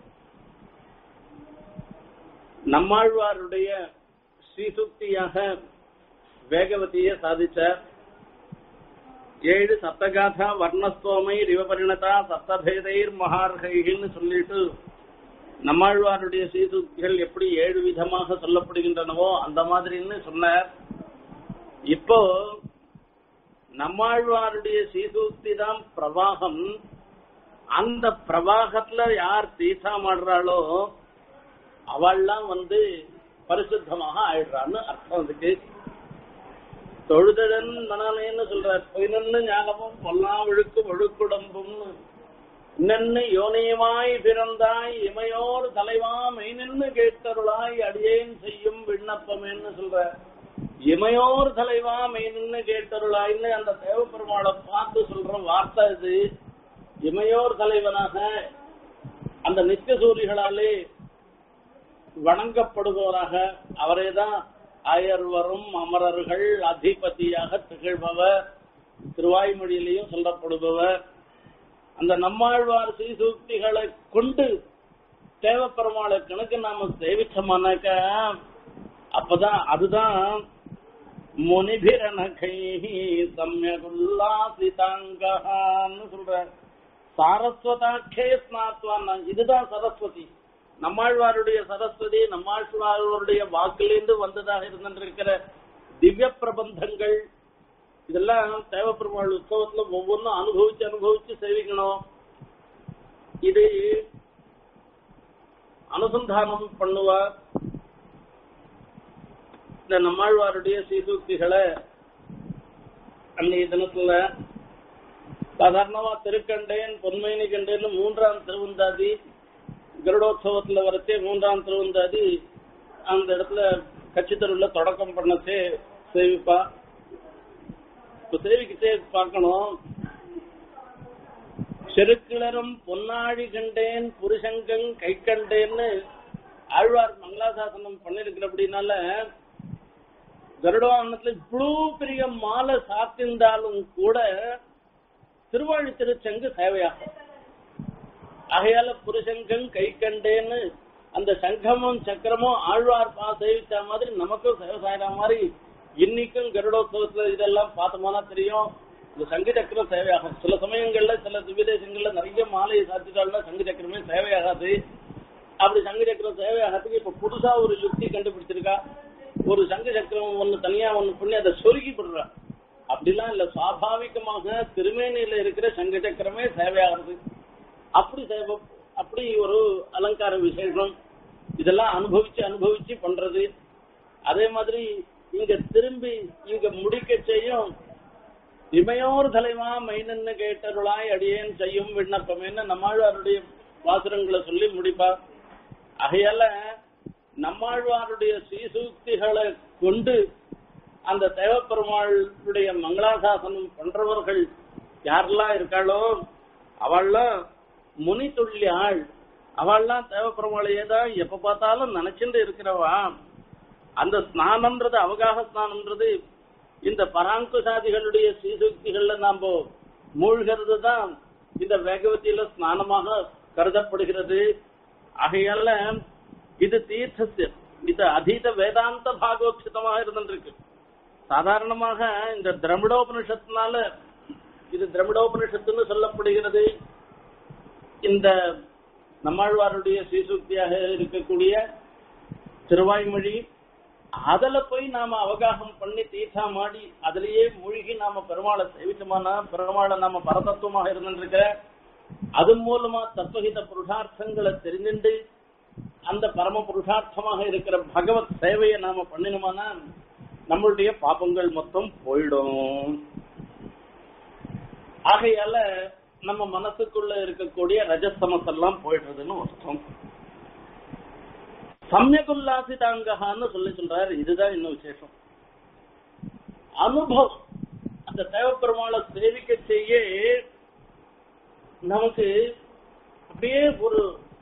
நம்மாழ்வாருடைய ஸ்ரீசுக்தியாக வேகவதிய சாதிச்சார் ஏழு சப்தகாதா வர்ணஸ்தோமை ரிவபரிணதா சப்தபேதைர் மகார்கைன்னு சொல்லிட்டு நம்மாழ்வாருடைய சீசுக்திகள் எப்படி ஏழு விதமாக சொல்லப்படுகின்றனவோ அந்த மாதிரின்னு சொன்னார் இப்போ நம்மாழ்வாருடைய சீசூக்தி தான் பிரவாகம் அந்த பிரவாகத்துல யார் தீசாமாடுறாளோ அவள்லாம் வந்து பரிசுத்தமாக ஆயிடுறான்னு அர்த்தம் அதுக்கு தொழுதடன் மனநேன்னு சொல்றார் பொய்னன்னு ஞானமும் பொல்லா ஒழுக்கு ஒழுக்குடம்பும்னு நன்னு யோனியமாய் பிறந்தாய் இமையோர் தலைவா மெய்நின்னு கேட்டருளாய் அடியேன் செய்யும் விண்ணப்பமேன்னு சொல்ற இமையோர் தலைவா மெய்நின்னு கேட்டருளாய்ன்னு அந்த தேவப்பெருமாளை பார்த்து சொல்ற வார்த்தை இது இமையோர் தலைவனாக அந்த நித்திய சூரிகளாலே வணங்கப்படுபவராக அவரேதான் அயர்வரும் அமரர்கள் அதிபதியாக திகழ்பவர் திருவாய்மொழியிலையும் சொல்லப்படுபவர் அந்த நம்மாழ்வார் சீசூக்திகளை கொண்டு தேவப்பெருமாளை கணக்கு நாம சேவிச்சோம்னாக்க அப்பதான் அதுதான் முனிபிரணகை சமயகுல்லாசிதாங்கன்னு சொல்ற சாரஸ்வதாக்கே ஸ்நாத்வான் இதுதான் சரஸ்வதி நம்மாழ்வாருடைய சரஸ்வதி நம்மாழ்வாருடைய வாக்கிலிருந்து வந்ததாக இருந்திருக்கிற திவ்ய பிரபந்தங்கள் இதெல்லாம் தேவப்பெருமாள் உற்சவத்துல ஒவ்வொன்றும் அனுபவிச்சு அனுபவிச்சு சேவிக்கணும் இது அனுசந்தானம் பண்ணுவார் இந்த நம்மாழ்வாருடைய சீசூக்திகளை அன்னைய தினத்துல சாதாரணமா திருக்கண்டேன் பொன்மைனி கண்டேன்னு மூன்றாம் திருவந்தாதி கருடோத்சவத்துல வரச்சே மூன்றாம் திருவந்தாதி அந்த இடத்துல கட்சித்தருள்ள தொடக்கம் பண்ணச்சே சேவிப்பா இப்ப சேவிக்கிட்டே பார்க்கணும் செருக்கிளரும் பொன்னாழி கண்டேன் புருஷங்கங் கை கண்டேன்னு ஆழ்வார் மங்களாசாசனம் பண்ணிருக்கிறபடினால கருடானத்துல இவ்வளவு பெரிய மாலை சாத்திருந்தாலும் கூட திருவாழி திருச்சங்கு சேவையாகும் ஆகையால புருஷங்கங் கை கண்டேன்னு அந்த சங்கமும் சக்கரமும் ஆழ்வார் பா சேவிச்ச மாதிரி நமக்கும் சேவை செய்யற மாதிரி இன்னைக்கும் கருடோத்சவத்துல இதெல்லாம் பார்த்தோம்னா தெரியும் இந்த சங்கு சக்கரம் சேவையாகும் சில சமயங்கள்ல சில விதேசங்கள்ல நிறைய மாலையை சாத்திட்டாள்னா சங்கு சக்கரமே சேவையாகாது அப்படி சங்கு சக்கரம் சேவையாகிறதுக்கு இப்ப புதுசா ஒரு யுக்தி கண்டுபிடிச்சிருக்கா ஒரு சங்கு சக்கரம் ஒண்ணு தனியா ஒண்ணு பண்ணி அதை சொருகி போடுறா அப்படிலாம் இல்ல சுவாபாவிகமாக திருமேனியில இருக்கிற சங்கு சக்கரமே சேவையாகிறது அப்படி சேவை அப்படி ஒரு அலங்கார விசேஷம் இதெல்லாம் அனுபவிச்சு அனுபவிச்சு பண்றது அதே மாதிரி இங்க திரும்பி இங்க முடிக்க செய்யும் இமையோர் தலைவா மைனன்னு கேட்டருளாய் அடியேன் செய்யும் விண்ணப்பமேன்னு நம்மாழ்வாருடைய வாசகங்களை சொல்லி முடிப்பா ஆகையால நம்மாழ்வாருடைய சீசூக்திகளை கொண்டு அந்த தேவப்பெருமாளுடைய மங்களாசாசனம் பண்றவர்கள் யாரெல்லாம் இருக்காளோ அவள்லாம் முனி துள்ளியாள் அவள்லாம் தேவப்பெருமாளையே தான் எப்ப பார்த்தாலும் நினைச்சுட்டு இருக்கிறவா அந்த ஸ்நானம்ன்றது அவகாக ஸ்நானம்ன்றது இந்த பராங்குசாதிகளுடைய சீசுக்திகள்ல நாம மூழ்கிறது தான் இந்த வேகவதியில ஸ்நானமாக கருதப்படுகிறது ஆகையால இது தீர்த்த இது அதீத வேதாந்த பாகோட்சிதமாக இருந்துருக்கு சாதாரணமாக இந்த திரமிடோபனிஷத்தினால இது திரமிடோபனிஷத்துன்னு சொல்லப்படுகிறது இந்த நம்மாழ்வாருடைய ஸ்ரீசூக்தியாக இருக்கக்கூடிய திருவாய்மொழி அதுல போய் நாம அவகாசம் பண்ணி தீர்த்தா மாடி அதுலயே மூழ்கி நாம பெருமாளை சேவிச்சோமானா பெருமாளை நாம பரதத்துவமாக இருந்துருக்கிற அது மூலமா தத்துவஹித புருஷார்த்தங்களை தெரிஞ்சுண்டு அந்த பரம புருஷார்த்தமாக இருக்கிற பகவத் சேவையை நாம பண்ணினோமானா நம்மளுடைய பாபங்கள் மொத்தம் போயிடும் ஆகையால நம்ம மனசுக்குள்ள இருக்கக்கூடிய ரஜசமஸ் எல்லாம் போயிடுறதுன்னு அர்த்தம் சமயகுல்லாசிதாங்ககான்னு சொல்லி சொல்றாரு இதுதான் இன்னும் விசேஷம் அனுபவம் அந்த தேவப்பெருமாளை சேவிக்க செய்ய நமக்கு அப்படியே ஒரு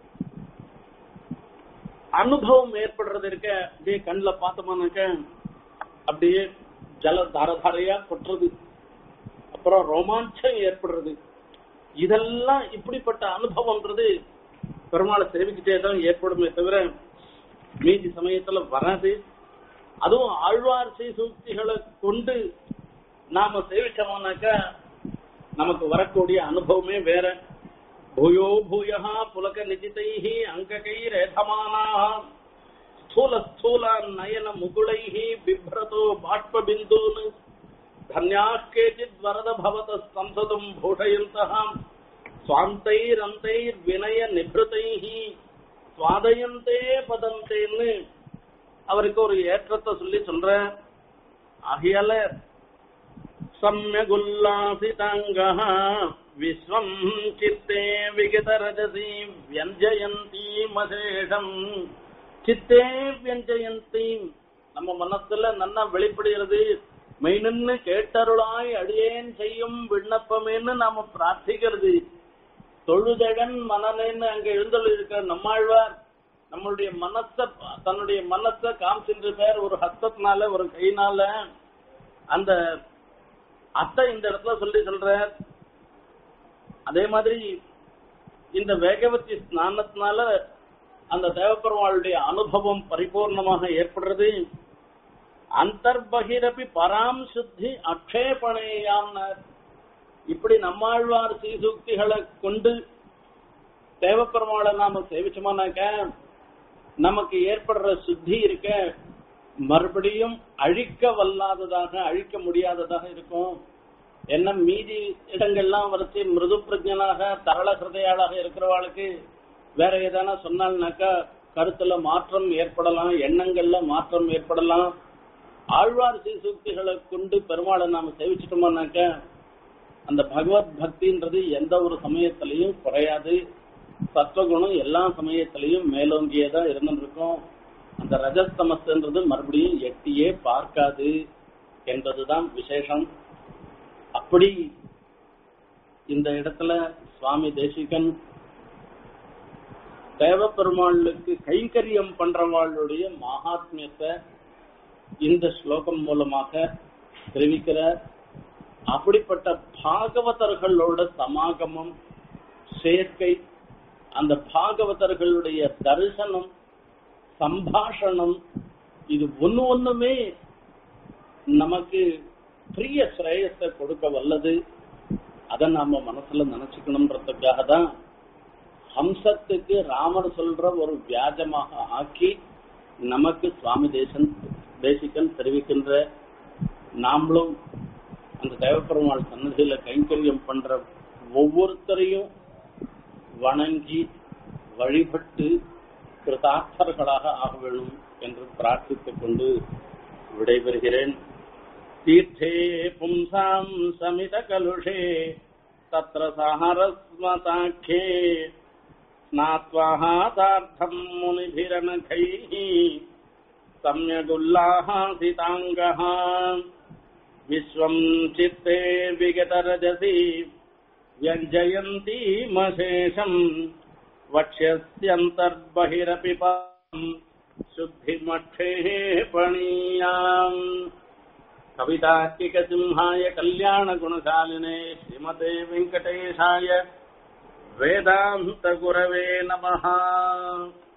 அனுபவம் ஏற்படுறது இருக்க அப்படியே கண்ணில் பார்த்தோம்னாக்க அப்படியே ஜல தாரதாரையா கொட்டுறது அப்புறம் ரோமாஞ்சம் ஏற்படுறது இதெல்லாம் இப்படிப்பட்ட அனுபவம்ன்றது பெருமாளை சேவிக்கிட்டே தான் ஏற்படுமே தவிர மீதி சமயத்துல வராது அதுவும் ஆழ்வார் சூக்திகளை கொண்டு நாம சேவிச்சோம்னாக்கா நமக்கு வரக்கூடிய அனுபவமே வேற பூயோ பூயா புலக நிஜிதைஹி அங்ககைரேதமானாக ஸ்தூல ஸ்தூல நயன முகுளைஹி பிப்ரதோ பாஷ்ப பிந்தூன் धन्याः केचित् वरद भवतः संसदम् भूषयन्तः स्वान्तैरन्तैर्विनयनिभृतैः சுவாதயந்தே பதந்தேன்னு அவருக்கு ஒரு ஏற்றத்தை சொல்லி சொல்ற ஆகையால சம்யகுல்லாசிதாங்க விஸ்வம் சித்தே விகதரஜசி வியஞ்சயந்தி மசேஷம் சித்தே வியஞ்சயந்தி நம்ம மனசுல நன்னா வெளிப்படுகிறது மெய்நின்னு கேட்டருளாய் அடியேன் செய்யும் விண்ணப்பமேன்னு நாம பிரார்த்திக்கிறது தொழுதழன் மனநேன்னு அங்க எழுந்தல் இருக்கிற நம்மாழ்வார் நம்மளுடைய மனச தன்னுடைய மனச காமிச்சின்ற பேர் ஒரு ஹஸ்தத்தினால ஒரு கையினால அந்த அத்தை இந்த இடத்துல சொல்லி சொல்ற அதே மாதிரி இந்த வேகவதி ஸ்நானத்தினால அந்த தேவப்பெருமாளுடைய அனுபவம் பரிபூர்ணமாக ஏற்படுறது அந்தர்பகிரபி பராம் சுத்தி அக்ஷேபணேயாம்னர் இப்படி நம்மாழ்வார் சீசூக்திகளை கொண்டு தேவப்பெருமாளை நாம சேவிச்சோமானாக்க நமக்கு ஏற்படுற சுத்தி இருக்க மறுபடியும் அழிக்க வல்லாததாக அழிக்க முடியாததாக இருக்கும் என்ன மீதி இடங்கள்லாம் வரைச்சு மிருது பிரஜனாக தரள ஹிருதயாளாக இருக்கிறவாளுக்கு வேற ஏதானா சொன்னால்னாக்கா கருத்துல மாற்றம் ஏற்படலாம் எண்ணங்கள்ல மாற்றம் ஏற்படலாம் ஆழ்வார் சீசூக்திகளை கொண்டு பெருமாளை நாம சேவிச்சிட்டோம்னாக்க அந்த பகவத் பக்தின்றது எந்த ஒரு சமயத்திலையும் குறையாது சத்வகுணம் எல்லா சமயத்திலையும் மேலோங்கியதா இருந்துருக்கும் அந்த ரஜஸ்தமஸ்ன்றது மறுபடியும் எட்டியே பார்க்காது என்பதுதான் விசேஷம் அப்படி இந்த இடத்துல சுவாமி தேசிகன் தேவப்பெருமாளுக்கு கைங்கரியம் பண்றவாளுடைய மகாத்மியத்தை இந்த ஸ்லோகம் மூலமாக தெரிவிக்கிறார் அப்படிப்பட்ட பாகவதர்களோட சமாகமம் சேர்க்கை அந்த பாகவதர்களுடைய தரிசனம் சம்பாஷணம் இது ஒண்ணு ஒண்ணுமே நமக்கு பிரிய சிரேயத்தை கொடுக்க வல்லது அதை நாம மனசுல நினைச்சுக்கணும்ன்றதுக்காக தான் ஹம்சத்துக்கு ராமர் சொல்ற ஒரு வியாஜமாக ஆக்கி நமக்கு சுவாமி தேசன் தேசிகன் தெரிவிக்கின்ற நாமளும் அந்த தேவப்பெருமாள் சன்னதியில கைங்கரியம் பண்ற ஒவ்வொருத்தரையும் வணங்கி வழிபட்டு கிருதார்த்தர்களாக ஆக வேணும் என்று பிரார்த்தித்துக் கொண்டு விடைபெறுகிறேன் தீர்த்தே பும்சாம் சமித கலுஷே தத்ர சஹரஸ்மதாख्ये ஸ்நாத்வாஹாதார்த்தம் முனிபிரனகைः सम्यगुल्लाहासिताङ्गः विश्वम् चित्ते विगतरजसि व्यञ्जयन्तीमशेषम् वक्ष्यस्यन्तर्बहिरपि पाम् शुद्धिमक्षेः पणीयाम् कवितार्किकसिंहाय कल्याणगुणशालिने श्रीमते वेङ्कटेशाय वेदान्तगुरवे नमः